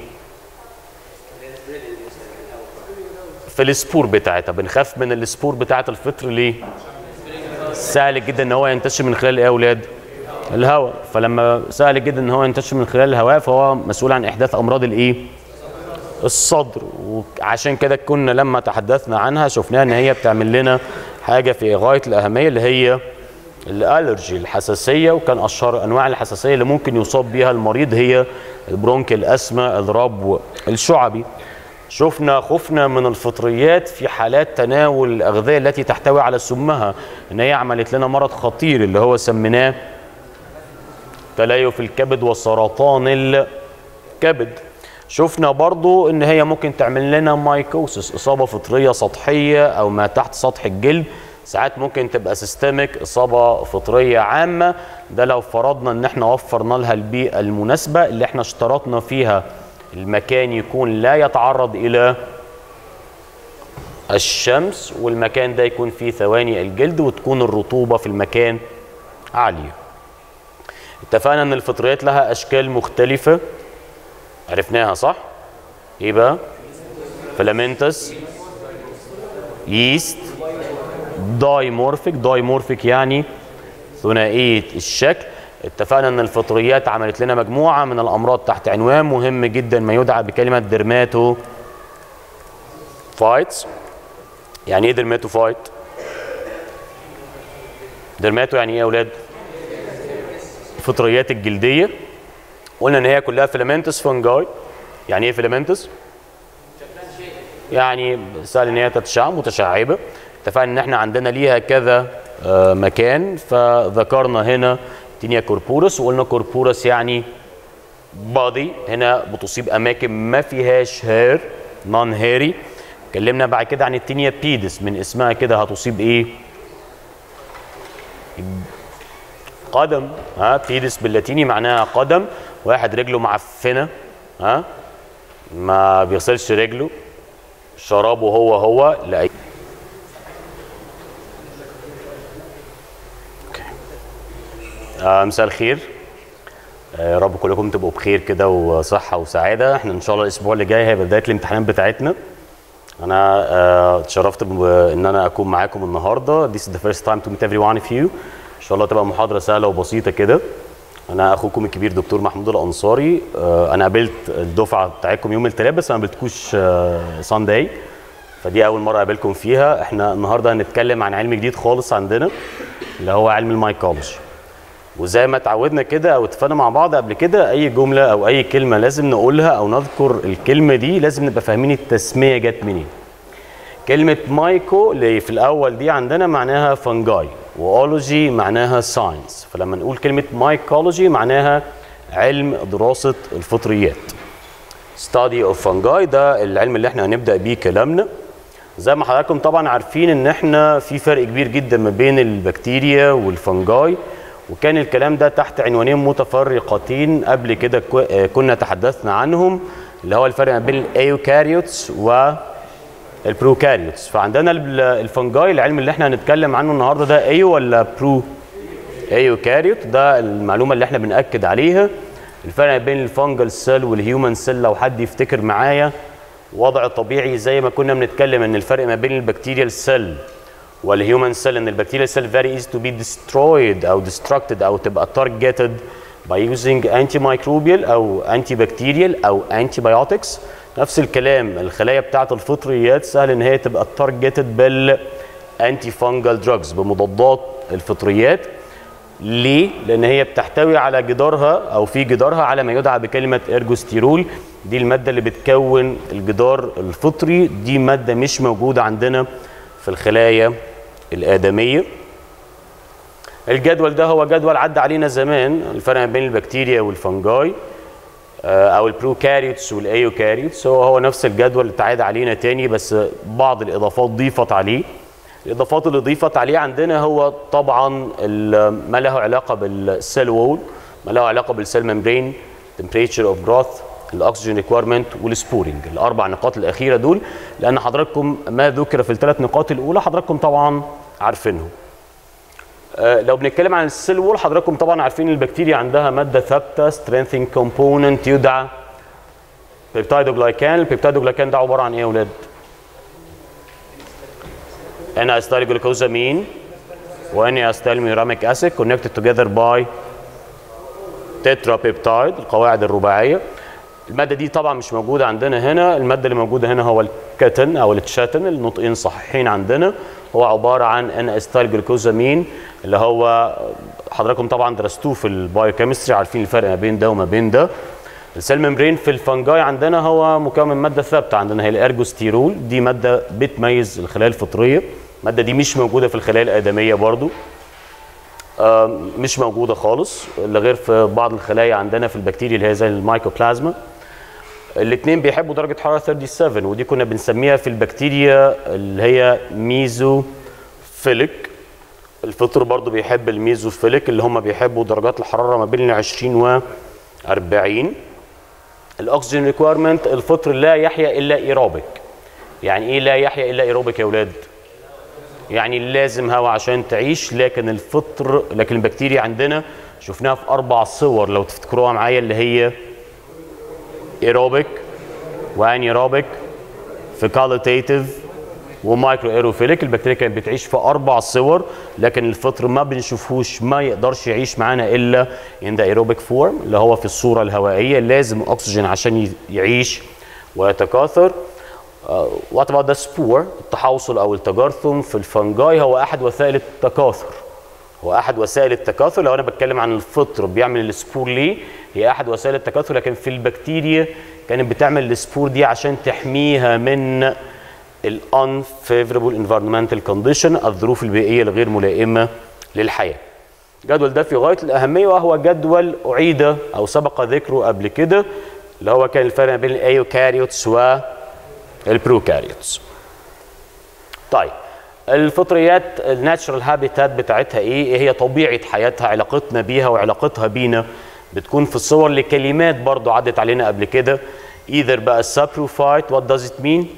في السبور بتاعتها بنخاف من السبور بتاعت الفطر ليه سهل جدا ان هو ينتشر من خلال ايه يا اولاد الهواء فلما سهل جدا ان هو ينتشر من خلال الهواء فهو مسؤول عن احداث امراض الايه الصدر وعشان كده كنا لما تحدثنا عنها شفناها ان هي بتعمل لنا حاجه في غايه الاهميه اللي هي الالرجي الحساسيه وكان اشهر انواع الحساسيه اللي ممكن يصاب بها المريض هي البرونك الاسمى الربو الشعبي شفنا خوفنا من الفطريات في حالات تناول الاغذيه التي تحتوي على سمها ان هي عملت لنا مرض خطير اللي هو سميناه تليف الكبد وسرطان الكبد شفنا برضو ان هي ممكن تعمل لنا مايكوسس اصابه فطريه سطحيه او ما تحت سطح الجلد ساعات ممكن تبقى سيستميك اصابه فطريه عامه ده لو فرضنا ان احنا وفرنا لها البيئه المناسبه اللي احنا اشترطنا فيها المكان يكون لا يتعرض الى الشمس والمكان ده يكون فيه ثواني الجلد وتكون الرطوبه في المكان عاليه اتفقنا ان الفطريات لها اشكال مختلفه عرفناها صح ايه بقى فلامنتس ييست دايمورفيك دايمورفيك يعني ثنائيه الشكل اتفقنا ان الفطريات عملت لنا مجموعه من الامراض تحت عنوان مهم جدا ما يدعى بكلمه درماتو فايتس يعني ايه درماتو فايت درماتو يعني ايه يا اولاد الفطريات الجلديه قلنا ان هي كلها فيلامنتس فونجاي يعني ايه فيلامنتس يعني سهل ان هي تتشعب متشعبه اتفقنا ان احنا عندنا ليها كذا آه، مكان فذكرنا هنا تينيا كوربورس وقلنا كوربورس يعني بادي هنا بتصيب اماكن ما فيهاش هير نون هيري اتكلمنا بعد كده عن التينيا بيدس من اسمها كده هتصيب ايه قدم ها بيدس باللاتيني معناها قدم واحد رجله معفنه ها ما بيغسلش رجله شرابه هو هو لا آه مساء الخير آه، يا رب كلكم تبقوا بخير كده وصحه وسعاده احنا ان شاء الله الاسبوع اللي جاي هيبقى بدايه الامتحانات بتاعتنا انا آه، اتشرفت بان انا اكون معاكم النهارده this is the first time to meet every one of you ان شاء الله تبقى محاضره سهله وبسيطه كده انا اخوكم الكبير دكتور محمود الانصاري آه، انا قابلت الدفعه بتاعتكم يوم الثلاث بس ما قابلتكوش سانداي فدي اول مره اقابلكم فيها احنا النهارده هنتكلم عن علم جديد خالص عندنا اللي هو علم المايكولوجي وزي ما اتعودنا كده او اتفقنا مع بعض قبل كده اي جمله او اي كلمه لازم نقولها او نذكر الكلمه دي لازم نبقى فاهمين التسميه جت منين كلمه مايكو اللي في الاول دي عندنا معناها فنجاي واولوجي معناها ساينس فلما نقول كلمه مايكولوجي معناها علم دراسه الفطريات study of fungi ده العلم اللي احنا هنبدا بيه كلامنا زي ما حضراتكم طبعا عارفين ان احنا في فرق كبير جدا ما بين البكتيريا والفنجاي وكان الكلام ده تحت عنوانين متفرقتين قبل كده كو- آه، كنا تحدثنا عنهم اللي هو الفرق ما بين الايوكاريوتس والبروكاريوتس فعندنا ال- الفنجاي العلم اللي احنا هنتكلم عنه النهارده ده ايو ولا برو ايوكاريوت ده المعلومه اللي احنا بنأكد عليها الفرق بين الفنجل سيل والهيومن سيل لو حد يفتكر معايا وضع طبيعي زي ما كنا بنتكلم ان الفرق ما بين البكتيريال سيل والهيومن سيل ان البكتيريال سيل very easy to be destroyed او destructed او تبقى targeted by using antimicrobial او antibacterial او antibiotics نفس الكلام الخلايا بتاعه الفطريات سهل ان هي تبقى targeted بال anti fungal drugs بمضادات الفطريات ليه؟ لأن هي بتحتوي على جدارها أو في جدارها على ما يدعى بكلمة إرجوستيرول دي المادة اللي بتكون الجدار الفطري دي مادة مش موجودة عندنا في الخلايا الآدمية الجدول ده هو جدول عدى علينا زمان الفرق بين البكتيريا والفنجاي آه، او البروكاريوتس والايوكاريوتس هو هو نفس الجدول اللي اتعاد علينا تاني بس بعض الاضافات ضيفت عليه الاضافات اللي ضيفت عليه عندنا هو طبعا ال- ما له علاقه بالسيل وول ما له علاقه بالسيل ممبرين temperature of growth الاكسجين ريكويرمنت والسبورنج الاربع نقاط الاخيره دول لان حضراتكم ما ذكر في الثلاث نقاط الاولى حضراتكم طبعا عارفينهم آه، لو بنتكلم عن السيل وول حضراتكم طبعا عارفين البكتيريا عندها ماده ثابته سترينثينج كومبوننت يدعى بيبتايدوجلايكان البيبتايدوجلايكان ده عباره عن ايه يا اولاد؟ ان استايل جلوكوزامين وان استايل ميوراميك اسيد كونكتد توجذر باي تترا بيبتايد القواعد الرباعيه الماده دي طبعا مش موجوده عندنا هنا الماده اللي موجوده هنا هو الكاتن او التشاتن النطقين صحيحين عندنا هو عباره عن ان استايل جلوكوزامين اللي هو حضراتكم طبعا درستوه في البايوكيمستري عارفين الفرق ما بين ده وما بين ده السيل ممبرين في الفنجاي عندنا هو مكون من ماده ثابته عندنا هي الارجوستيرول دي ماده بتميز الخلايا الفطريه الماده دي مش موجوده في الخلايا الادميه برضو آه، مش موجوده خالص الا غير في بعض الخلايا عندنا في البكتيريا اللي هي زي المايكوبلازما الاثنين بيحبوا درجه حراره 37 ودي كنا بنسميها في البكتيريا اللي هي ميزوفيليك الفطر برضو بيحب الميزوفيليك اللي هم بيحبوا درجات الحراره ما بين ال 20 و 40 الاكسجين ريكويرمنت الفطر لا يحيا الا ايروبيك يعني ايه لا يحيا الا ايروبيك يا اولاد يعني لازم هواء عشان تعيش لكن الفطر لكن البكتيريا عندنا شفناها في اربع صور لو تفتكروها معايا اللي هي ايروبيك وانيروبيك فيكاليتيف ومايكرو ايروفيليك البكتيريا كانت بتعيش في اربع صور لكن الفطر ما بنشوفهوش ما يقدرش يعيش معانا الا ان ذا ايروبيك فورم اللي هو في الصوره الهوائيه لازم اكسجين عشان ي- يعيش ويتكاثر وات اباوت ذا سبور التحوصل او التجرثم في الفنجاي هو احد وسائل التكاثر هو احد وسائل التكاثر لو انا بتكلم عن الفطر بيعمل السبور ليه هي احد وسائل التكاثر لكن في البكتيريا كانت بتعمل السبور دي عشان تحميها من ال unfavorable environmental condition الظروف البيئيه الغير ملائمه للحياه الجدول ده في غايه الاهميه وهو جدول اعيد او سبق ذكره قبل كده اللي هو كان الفرق بين الايوكاريوتس والبروكاريوتس طيب الفطريات الناتشرال هابيتات بتاعتها ايه؟ ايه هي طبيعه حياتها علاقتنا بيها وعلاقتها بينا بتكون في الصور لكلمات برضو عدت علينا قبل كده either بقى saprophyte what does it mean؟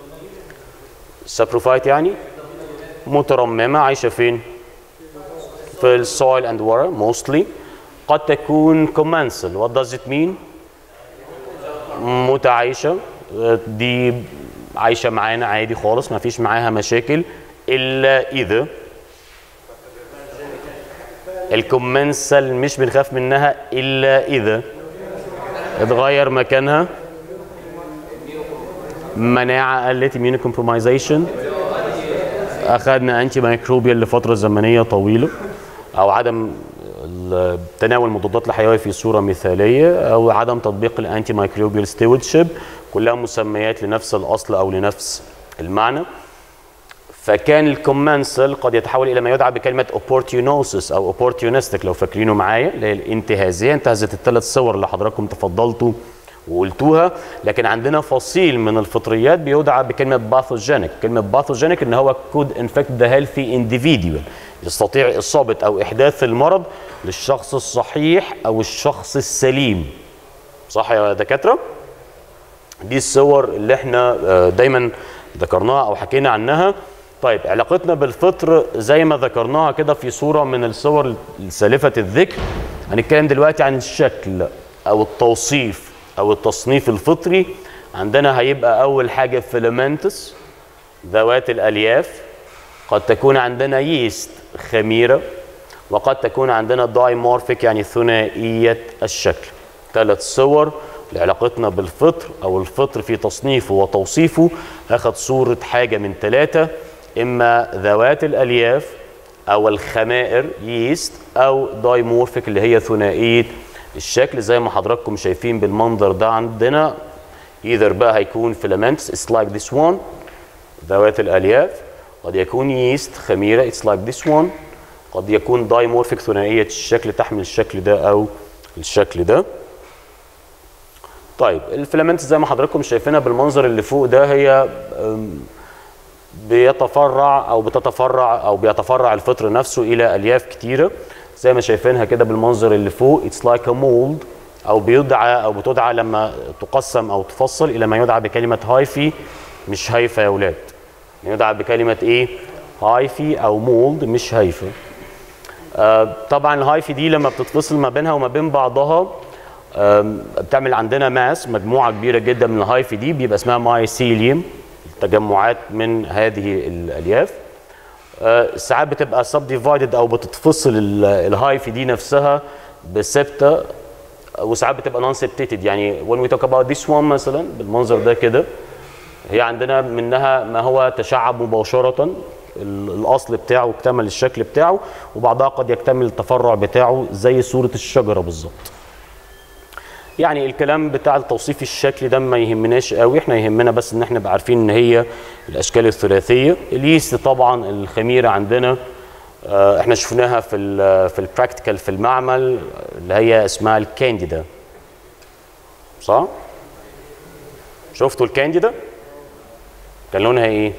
saprophyte يعني مترممه عايشه فين؟ في السويل اند water mostly قد تكون commensal what does it mean؟ متعايشه دي عايشه معانا عادي خالص ما فيش معاها مشاكل الا اذا الكومنسال مش بنخاف منها الا اذا اتغير مكانها مناعه قلت immune compromisation اخذنا انتي مايكروبيال لفتره زمنيه طويله او عدم ال- تناول المضادات الحيويه في صوره مثاليه او عدم تطبيق الانتي مايكروبيال ستيوردشيب كلها مسميات لنفس الاصل او لنفس المعنى فكان الكومنسل قد يتحول الى ما يدعى بكلمه opportunosis او opportunistic لو فاكرينه معايا اللي هي الانتهازيه انتهزت الثلاث صور اللي حضراتكم تفضلتوا وقلتوها لكن عندنا فصيل من الفطريات بيدعى بكلمه باثوجينيك كلمه باثوجينيك ان هو could infect the healthy individual يستطيع اصابه او احداث المرض للشخص الصحيح او الشخص السليم صح يا دكاتره دي الصور اللي احنا آه، دايما ذكرناها او حكينا عنها طيب علاقتنا بالفطر زي ما ذكرناها كده في صوره من الصور السالفه الذكر هنتكلم دلوقتي عن الشكل او التوصيف او التصنيف الفطري عندنا هيبقى اول حاجه فيلامنتس ذوات الالياف قد تكون عندنا ييست خميره وقد تكون عندنا دايمورفيك يعني ثنائيه الشكل ثلاث صور لعلاقتنا بالفطر او الفطر في تصنيفه وتوصيفه اخذ صوره حاجه من ثلاثه اما ذوات الالياف او الخمائر ييست او دايمورفيك اللي هي ثنائيه الشكل زي ما حضراتكم شايفين بالمنظر ده عندنا either بقى هيكون filaments it's like this one ذوات الالياف قد يكون ييست خميره it's like this one قد يكون دايمورفيك ثنائيه الشكل تحمل الشكل ده او الشكل ده طيب الفيلامنت زي ما حضراتكم شايفينها بالمنظر اللي فوق ده هي أم، بيتفرع او بتتفرع او بيتفرع الفطر نفسه الى الياف كتيره زي ما شايفينها كده بالمنظر اللي فوق اتس لايك ا مولد او بيدعى او بتدعى لما تقسم او تفصل الى ما يدعى بكلمه هايفي مش هيفا يا اولاد يدعى بكلمه ايه هايفي او مولد مش هيفا آه، طبعا الهايفي دي لما بتتفصل ما بينها وما بين بعضها آم، بتعمل عندنا ماس مجموعه كبيره جدا من الهايفي دي بيبقى اسمها مايسيليوم تجمعات من هذه الالياف آه، ساعات بتبقى سب ديفايدد او بتتفصل ال- الهايفي دي نفسها بسبتة وساعات بتبقى نون سبتيتد يعني when we talk about this one مثلا بالمنظر ده كده هي عندنا منها ما هو تشعب مباشرة ال- الأصل بتاعه اكتمل الشكل بتاعه وبعضها قد يكتمل التفرع بتاعه زي صورة الشجرة بالظبط يعني الكلام بتاع التوصيف الشكل ده ما يهمناش قوي احنا يهمنا بس ان احنا نبقى عارفين ان هي الاشكال الثلاثيه اليست طبعا الخميره عندنا آه، احنا شفناها في ال في البراكتيكال في المعمل اللي هي اسمها الكانديدا صح شفتوا الكانديدا كان لونها ايه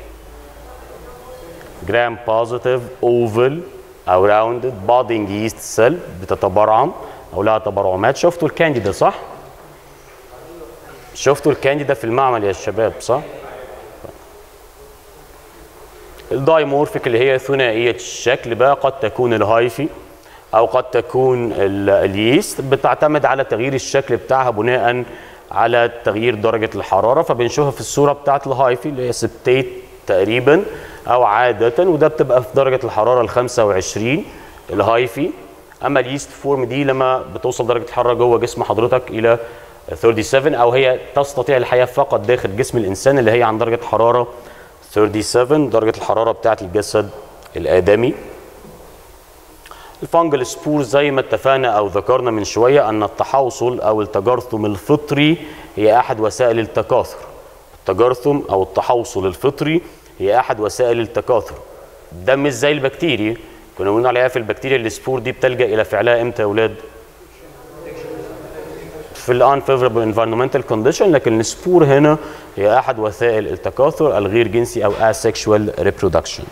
جرام بوزيتيف اوفل او راوندد بادنج ييست سيل بتتبرعم او لها تبرعمات شفتوا الكانديدا صح شفتوا الكانديدا في المعمل يا شباب صح الدايمورفيك اللي هي ثنائيه الشكل بقى قد تكون الهايفي او قد تكون ال- اليست بتعتمد على تغيير الشكل بتاعها بناء على تغيير درجه الحراره فبنشوفها في الصوره بتاعت الهايفي اللي هي سبتيت تقريبا او عاده وده بتبقى في درجه الحراره ال 25 الهايفي اما اليست فورم دي لما بتوصل درجه الحراره جوه جسم حضرتك الى 37 او هي تستطيع الحياه فقط داخل جسم الانسان اللي هي عن درجه حراره 37 درجه الحراره بتاعه الجسد الادمي الفانجل سبور زي ما اتفقنا او ذكرنا من شويه ان التحوصل او التجرثم الفطري هي احد وسائل التكاثر التجرثم او التحوصل الفطري هي احد وسائل التكاثر ده مش زي البكتيريا كنا بنقول عليها في البكتيريا السبور دي بتلجا الى فعلها امتى يا اولاد في الان فيفربل انفيرمنتال كونديشن لكن السبور هنا هي احد وسائل التكاثر الغير جنسي او asexual reproduction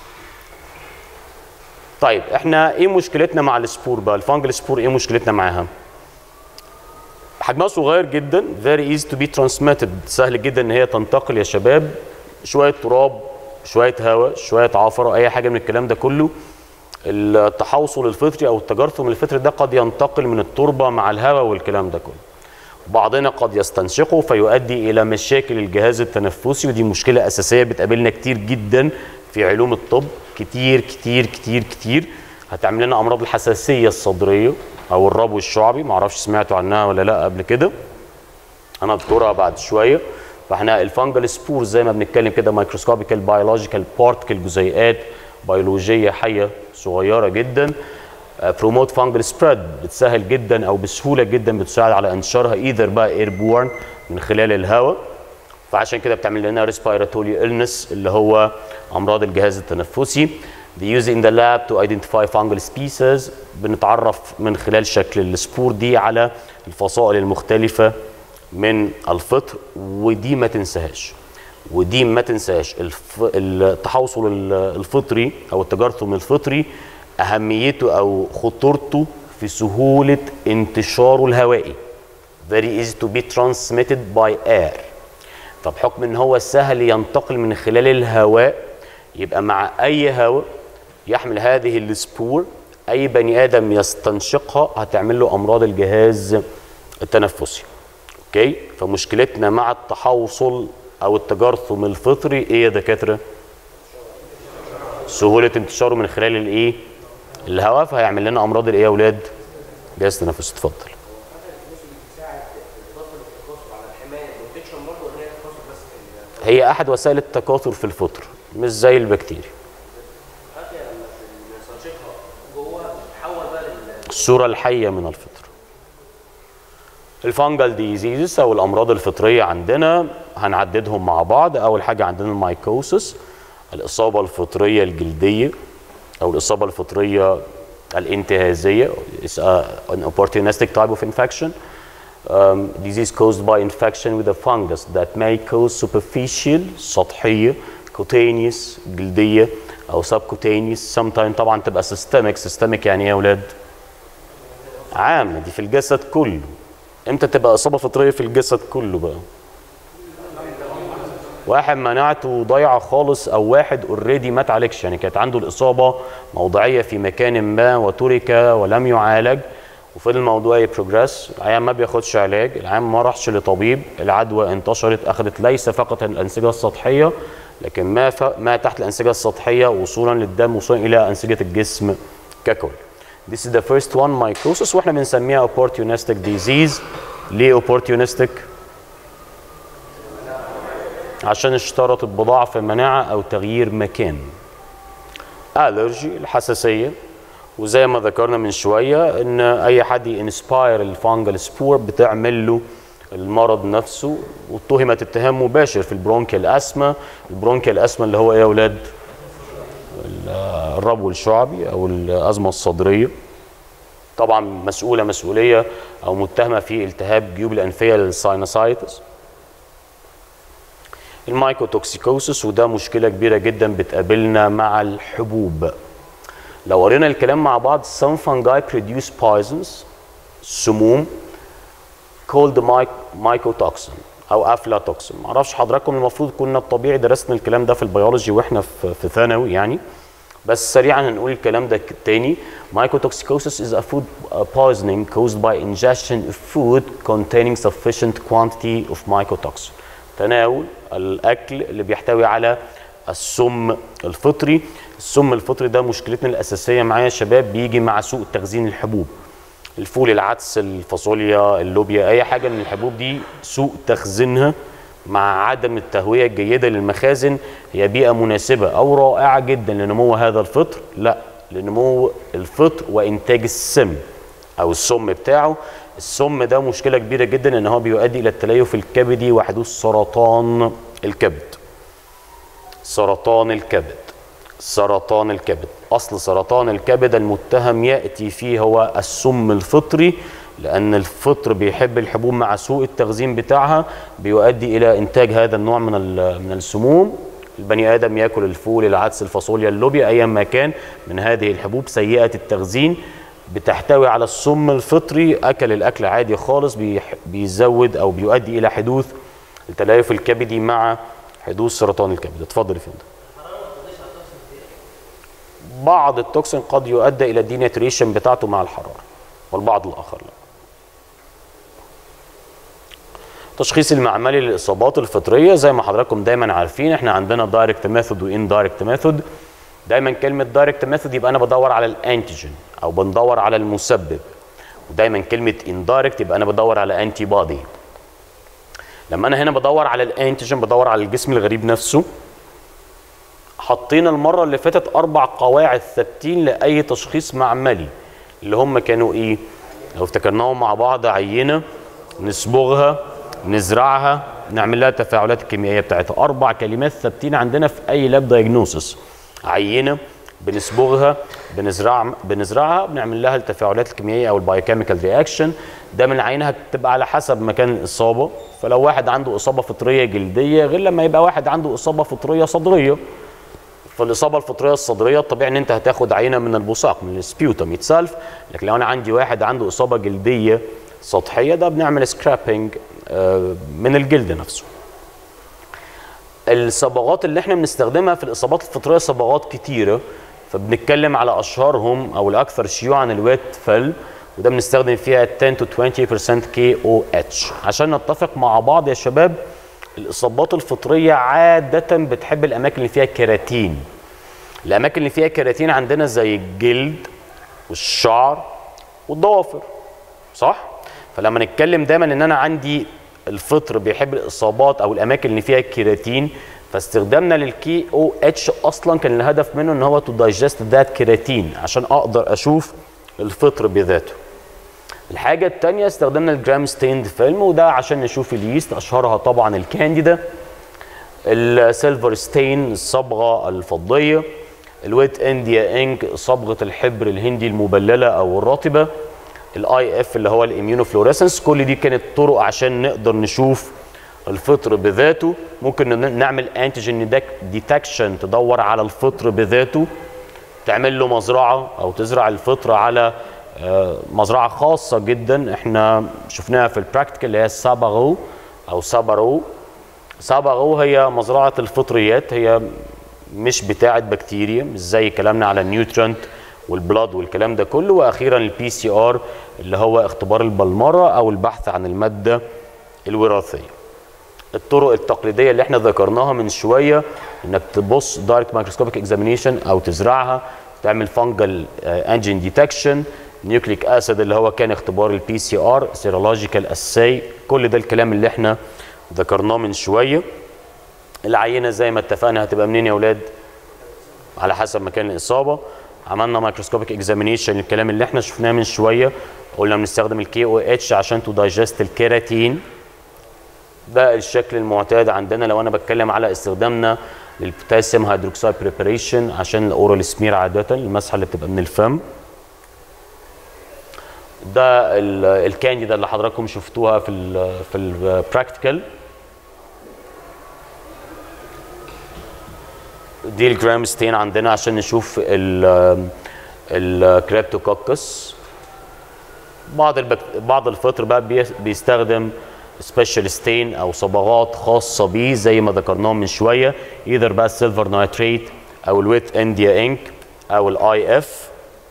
طيب احنا ايه مشكلتنا مع السبور بقى الفانجل سبور ايه مشكلتنا معاها حجمها صغير جدا very easy to be transmitted سهل جدا ان هي تنتقل يا شباب شويه تراب شويه هواء شويه عفره اي حاجه من الكلام ده كله التحوصل الفطري او التجرثم الفطري ده قد ينتقل من التربه مع الهواء والكلام ده كله بعضنا قد يستنشقه فيؤدي الى مشاكل الجهاز التنفسي ودي مشكله اساسيه بتقابلنا كتير جدا في علوم الطب كتير كتير كتير كتير هتعمل لنا امراض الحساسيه الصدريه او الربو الشعبي معرفش سمعتوا عنها ولا لا قبل كده انا اذكرها بعد شويه فاحنا الفانجل سبور زي ما بنتكلم كده مايكروسكوبيكال بيولوجيكال بارتكل جزيئات بيولوجيه حيه صغيره جدا بروموت فانجل سبريد بتسهل جدا او بسهوله جدا بتساعد على انتشارها ايذر بقى ايربورن من خلال الهواء فعشان كده بتعمل لنا respiratory illness اللي هو امراض الجهاز التنفسي They use it in the lab to identify fungal species بنتعرف من خلال شكل السبور دي على الفصائل المختلفة من الفطر ودي ما تنساهاش ودي ما تنساهاش الف... التحوصل ال- الفطري او التجرثم الفطري اهميته او خطورته في سهولة انتشاره الهوائي very easy to be transmitted by air فبحكم ان هو سهل ينتقل من خلال الهواء يبقى مع اي هواء يحمل هذه السبور اي بني ادم يستنشقها هتعمل له امراض الجهاز التنفسي اوكي فمشكلتنا مع التحوصل او التجرثم الفطري ايه يا دكاتره سهوله انتشاره من خلال الايه الهواء فهيعمل لنا امراض الايه يا اولاد جهاز تنفسي اتفضل هي احد وسائل التكاثر في الفطر مش زي البكتيريا الصوره الحيه من الفطر الفانجل ديزيزز او الامراض الفطريه عندنا هنعددهم مع بعض اول حاجه عندنا المايكوسس الاصابه الفطريه الجلديه او الاصابه الفطريه الانتهازيه is a, an opportunistic type of infection um, disease caused by infection with a fungus that may cause superficial سطحيه cutaneous جلديه او subcutaneous sometimes طبعا تبقى systemic systemic يعني ايه يا اولاد عامه دي في الجسد كله امتى تبقى اصابه فطريه في الجسد كله بقى واحد مناعته ضايعه خالص او واحد اوريدي ما اتعالجش يعني كانت عنده الاصابه موضعيه في مكان ما وترك ولم يعالج وفضل الموضوع يبروجريس العيان ما بياخدش علاج العيان ما راحش لطبيب العدوى انتشرت اخذت ليس فقط الانسجه السطحيه لكن ما ف... ما تحت الانسجه السطحيه وصولا للدم وصولا الى انسجه الجسم ككل This is the first one mycosis واحنا بنسميها opportunistic disease ليه opportunistic؟ عشان اشترطت بضعف المناعة أو تغيير مكان ألرجي الحساسية وزي ما ذكرنا من شوية إن أي حد ينسباير الفانجل سبور بتعمل له المرض نفسه واتهمت اتهام مباشر في البرونكيال أسما البرونكيال أسما اللي هو إيه يا أولاد؟ الربو الشعبي أو الأزمة الصدرية طبعا مسؤولة مسؤولية أو متهمة في التهاب جيوب الأنفية للساينوسايتس المايكوتوكسيكوسس وده مشكله كبيره جدا بتقابلنا مع الحبوب لو قرينا الكلام مع بعض some fungi produce poisons سموم called mycotoxin او افلاتوكسين معرفش حضراتكم المفروض كنا الطبيعي درسنا الكلام ده في البيولوجي واحنا في في ثانوي يعني بس سريعا هنقول الكلام ده تاني mycotoxicosis is a food poisoning caused by ingestion of food containing sufficient quantity of mycotoxin تناول الاكل اللي بيحتوي على السم الفطري السم الفطري ده مشكلتنا الاساسيه معايا يا شباب بيجي مع سوء تخزين الحبوب الفول العدس الفاصوليا اللوبيا اي حاجه من الحبوب دي سوء تخزينها مع عدم التهويه الجيده للمخازن هي بيئه مناسبه او رائعه جدا لنمو هذا الفطر لا لنمو الفطر وانتاج السم او السم بتاعه السم ده مشكله كبيره جدا ان هو بيؤدي الى التليف الكبدي وحدوث سرطان الكبد سرطان الكبد سرطان الكبد اصل سرطان الكبد المتهم ياتي فيه هو السم الفطري لان الفطر بيحب الحبوب مع سوء التخزين بتاعها بيؤدي الى انتاج هذا النوع من من السموم البني ادم ياكل الفول العدس الفاصوليا اللوبيا ايا ما كان من هذه الحبوب سيئه التخزين بتحتوي على السم الفطري اكل الاكل عادي خالص بيزود او بيؤدي الى حدوث التليف الكبدي مع حدوث سرطان الكبد اتفضل يا فندم بعض التوكسين قد يؤدي الى الديناتريشن بتاعته مع الحراره والبعض الاخر لا التشخيص المعملي للاصابات الفطريه زي ما حضراتكم دايما عارفين احنا عندنا دايركت ميثود وان دايركت ميثود دايما كلمه دايركت ميثود يبقى انا بدور على الانتيجين او بندور على المسبب ودايما كلمه اندايركت يبقى انا بدور على انتي بودي لما انا هنا بدور على الانتيجين بدور على الجسم الغريب نفسه حطينا المره اللي فاتت اربع قواعد ثابتين لاي تشخيص معملي اللي هم كانوا ايه لو افتكرناهم مع بعض عينه نصبغها نزرعها نعمل لها التفاعلات الكيميائيه بتاعتها اربع كلمات ثابتين عندنا في اي لاب دايجنوسس عينه بنصبغها بنزرع بنزرعها بنعمل لها التفاعلات الكيميائيه او البايوكيميكال رياكشن ده من العينه هتبقى على حسب مكان الاصابه فلو واحد عنده اصابه فطريه جلديه غير لما يبقى واحد عنده اصابه فطريه صدريه فالاصابه الفطريه الصدريه الطبيعي ان انت هتاخد عينه من البصاق من السبيوتم يتسلف لكن لو انا عندي واحد عنده اصابه جلديه سطحيه ده بنعمل سكرابنج من الجلد نفسه الصبغات اللي احنا بنستخدمها في الاصابات الفطريه صبغات كتيره فبنتكلم على اشهرهم او الاكثر شيوعا الويت فيل وده بنستخدم فيها 10 to 20% كي او اتش عشان نتفق مع بعض يا شباب الاصابات الفطريه عاده بتحب الاماكن اللي فيها كيراتين الاماكن اللي فيها كيراتين عندنا زي الجلد والشعر والضوافر صح فلما نتكلم دايما ان انا عندي الفطر بيحب الاصابات او الاماكن اللي فيها كيراتين فاستخدامنا للكي او اتش اصلا كان الهدف منه ان هو تو دايجست ذات كيراتين عشان اقدر اشوف الفطر بذاته الحاجه الثانيه استخدمنا الجرام ستيند فيلم وده عشان نشوف اليست اشهرها طبعا الكانديدا السيلفر ستين الصبغه الفضيه الويت انديا انك صبغه الحبر الهندي المبلله او الرطبه الاي اف اللي هو الاميونوفلوريسنس كل دي كانت طرق عشان نقدر نشوف الفطر بذاته ممكن نعمل انتيجين ديتكشن تدور على الفطر بذاته تعمل له مزرعه او تزرع الفطر على آه، مزرعه خاصه جدا احنا شفناها في البراكتيكال اللي هي ساباغو او سابارو ساباغو هي مزرعه الفطريات هي مش بتاعه بكتيريا مش زي كلامنا على النيوترنت والبلاد والكلام ده كله واخيرا البي سي ار اللي هو اختبار البلمره او البحث عن الماده الوراثيه الطرق التقليديه اللي احنا ذكرناها من شويه انك تبص دايركت مايكروسكوبيك اكزامينيشن او تزرعها تعمل فانجل انجين ديتكشن نيوكليك اسيد اللي هو كان اختبار البي سي ار سيرولوجيكال اساي كل ده الكلام اللي احنا ذكرناه من شويه العينه زي ما اتفقنا هتبقى منين يا اولاد على حسب مكان الاصابه عملنا مايكروسكوبيك اكزامينيشن الكلام اللي احنا شفناه من شويه قلنا بنستخدم الكي او اتش عشان تو دايجست الكيراتين ده الشكل المعتاد عندنا لو انا بتكلم على استخدامنا للبوتاسيوم هيدروكسيد بريباريشن عشان الاورال سمير عاده المسحه اللي بتبقى من الفم ده ال- الكانديدا اللي حضراتكم شفتوها في ال في البراكتيكال دي الجرام ستين عندنا عشان نشوف ال الكريبتوكوكس بعض البك... بعض الفطر بقى بي... بيستخدم سبيشال ستين او صبغات خاصه بيه زي ما ذكرناهم من شويه ايذر بقى السيلفر نايتريت او الويت انديا انك او الاي اف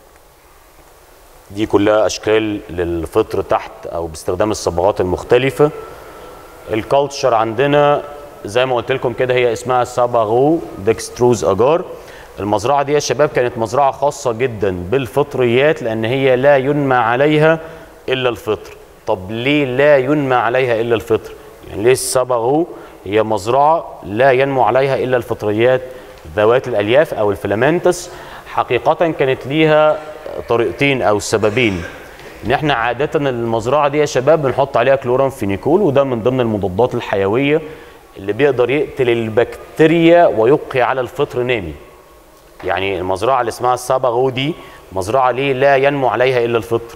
دي كلها اشكال للفطر تحت او باستخدام الصبغات المختلفه الكالتشر عندنا زي ما قلت لكم كده هي اسمها ساباغو ديكستروز اجار المزرعه دي يا شباب كانت مزرعه خاصه جدا بالفطريات لان هي لا ينمى عليها الا الفطر طب ليه لا ينمى عليها الا الفطر يعني ليه الساباغو هي مزرعه لا ينمو عليها الا الفطريات ذوات الالياف او الفيلامنتس حقيقه كانت ليها طريقتين او سببين ان احنا عاده المزرعه دي يا شباب بنحط عليها كلورامفينيكول وده من ضمن المضادات الحيويه اللي بيقدر يقتل البكتيريا ويبقي على الفطر نامي يعني المزرعه اللي اسمها الساباغو دي مزرعه ليه لا ينمو عليها الا الفطر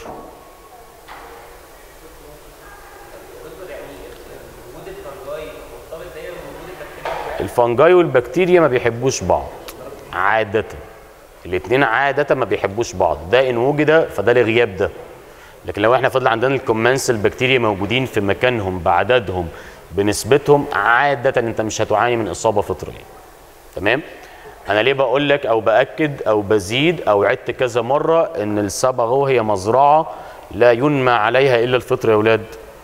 الفنجاي والبكتيريا ما بيحبوش بعض عادة الاثنين عادة ما بيحبوش بعض ده ان وجد فده لغياب ده لكن لو احنا فضل عندنا الكومنسل بكتيريا موجودين في مكانهم بعددهم بنسبتهم عادة انت مش هتعاني من اصابة فطرية تمام انا ليه بقول لك او باكد او بزيد او عدت كذا مرة ان الصبغة هي مزرعة لا ينمى عليها الا الفطر يا اولاد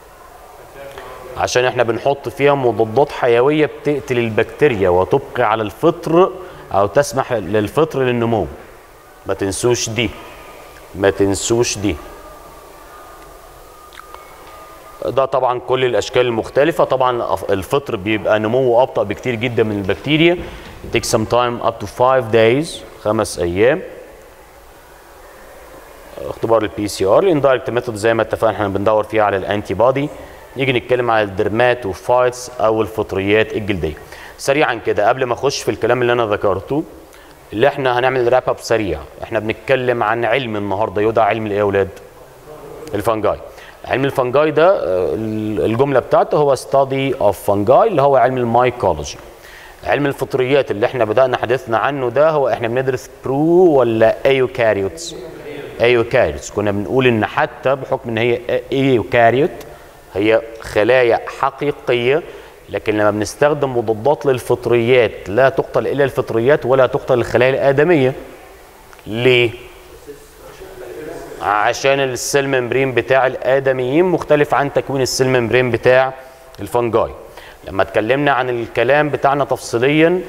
عشان احنا بنحط فيها مضادات حيويه بتقتل البكتيريا وتبقي على الفطر او تسمح للفطر للنمو ما تنسوش دي ما تنسوش دي ده طبعا كل الاشكال المختلفه طبعا الفطر بيبقى نموه ابطا بكتير جدا من البكتيريا it takes some time up to 5 days خمس ايام اختبار البي سي ار الاندايركت ميثود زي ما اتفقنا احنا بندور فيها على الانتي بودي نيجي نتكلم على الدرماتوفايتس او الفطريات الجلديه سريعا كده قبل ما اخش في الكلام اللي انا ذكرته اللي احنا هنعمل راب اب سريع احنا بنتكلم عن علم النهارده يدعى علم الايه يا اولاد الفنجاي علم الفنجاي ده آه، الجمله بتاعته هو ستادي اوف فنجاي اللي هو علم المايكولوجي علم الفطريات اللي احنا بدانا حديثنا عنه ده هو احنا بندرس برو ولا ايوكاريوتس ايوكاريوتس كنا بنقول ان حتى بحكم ان هي ايوكاريوت هي خلايا حقيقيه لكن لما بنستخدم مضادات للفطريات لا تقتل الا الفطريات ولا تقتل الخلايا الادميه ليه عشان السيل ممبرين بتاع الادميين مختلف عن تكوين السيل ممبرين بتاع الفنجاي لما اتكلمنا عن الكلام بتاعنا تفصيليا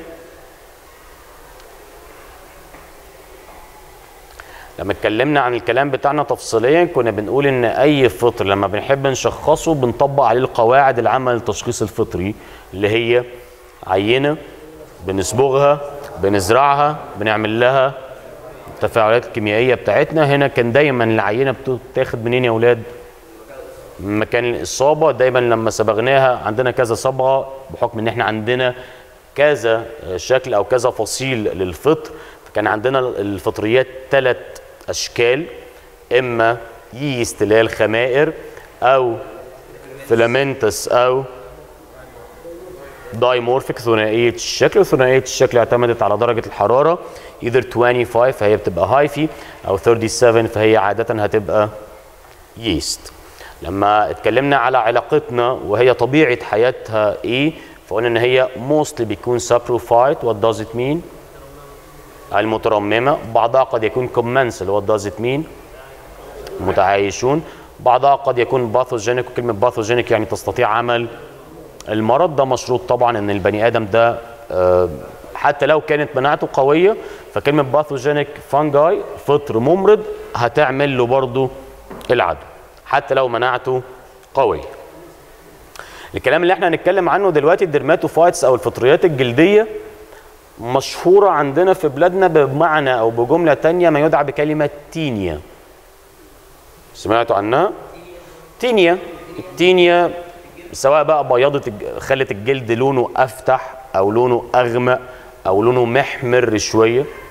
لما اتكلمنا عن الكلام بتاعنا تفصيليا كنا بنقول ان اي فطر لما بنحب نشخصه بنطبق عليه القواعد العامه للتشخيص الفطري اللي هي عينه بنصبغها بنزرعها بنعمل لها التفاعلات الكيميائيه بتاعتنا هنا كان دايما العينه بتاخد منين يا اولاد من مكان الاصابه دايما لما صبغناها عندنا كذا صبغه بحكم ان احنا عندنا كذا شكل او كذا فصيل للفطر فكان عندنا الفطريات ثلاث اشكال اما ييست اللي هي الخمائر او فيلامنتس او دايمورفيك ثنائيه الشكل وثنائيه الشكل اعتمدت على درجه الحراره either 25 فهي بتبقى هايفي او 37 فهي عاده هتبقى ييست لما اتكلمنا على علاقتنا وهي طبيعه حياتها ايه فقلنا ان هي mostly بيكون saprophyte what does it mean المترممه بعضها قد يكون commensal what does it mean متعايشون بعضها قد يكون باثوجينيك وكلمه باثوجينيك يعني تستطيع عمل المرض ده مشروط طبعا ان البني ادم ده آه، حتى لو كانت مناعته قويه فكلمه باثوجينيك فانجاي فطر ممرض هتعمل له برضه العدوى حتى لو مناعته قويه الكلام اللي احنا هنتكلم عنه دلوقتي الدرماتوفايتس او الفطريات الجلديه مشهوره عندنا في بلادنا بمعنى او بجمله تانية ما يدعى بكلمه تينيا سمعتوا عنها تينيا التينيا سواء بقى بيضت الج- خلت الجلد لونه افتح او لونه اغمق او لونه محمر شويه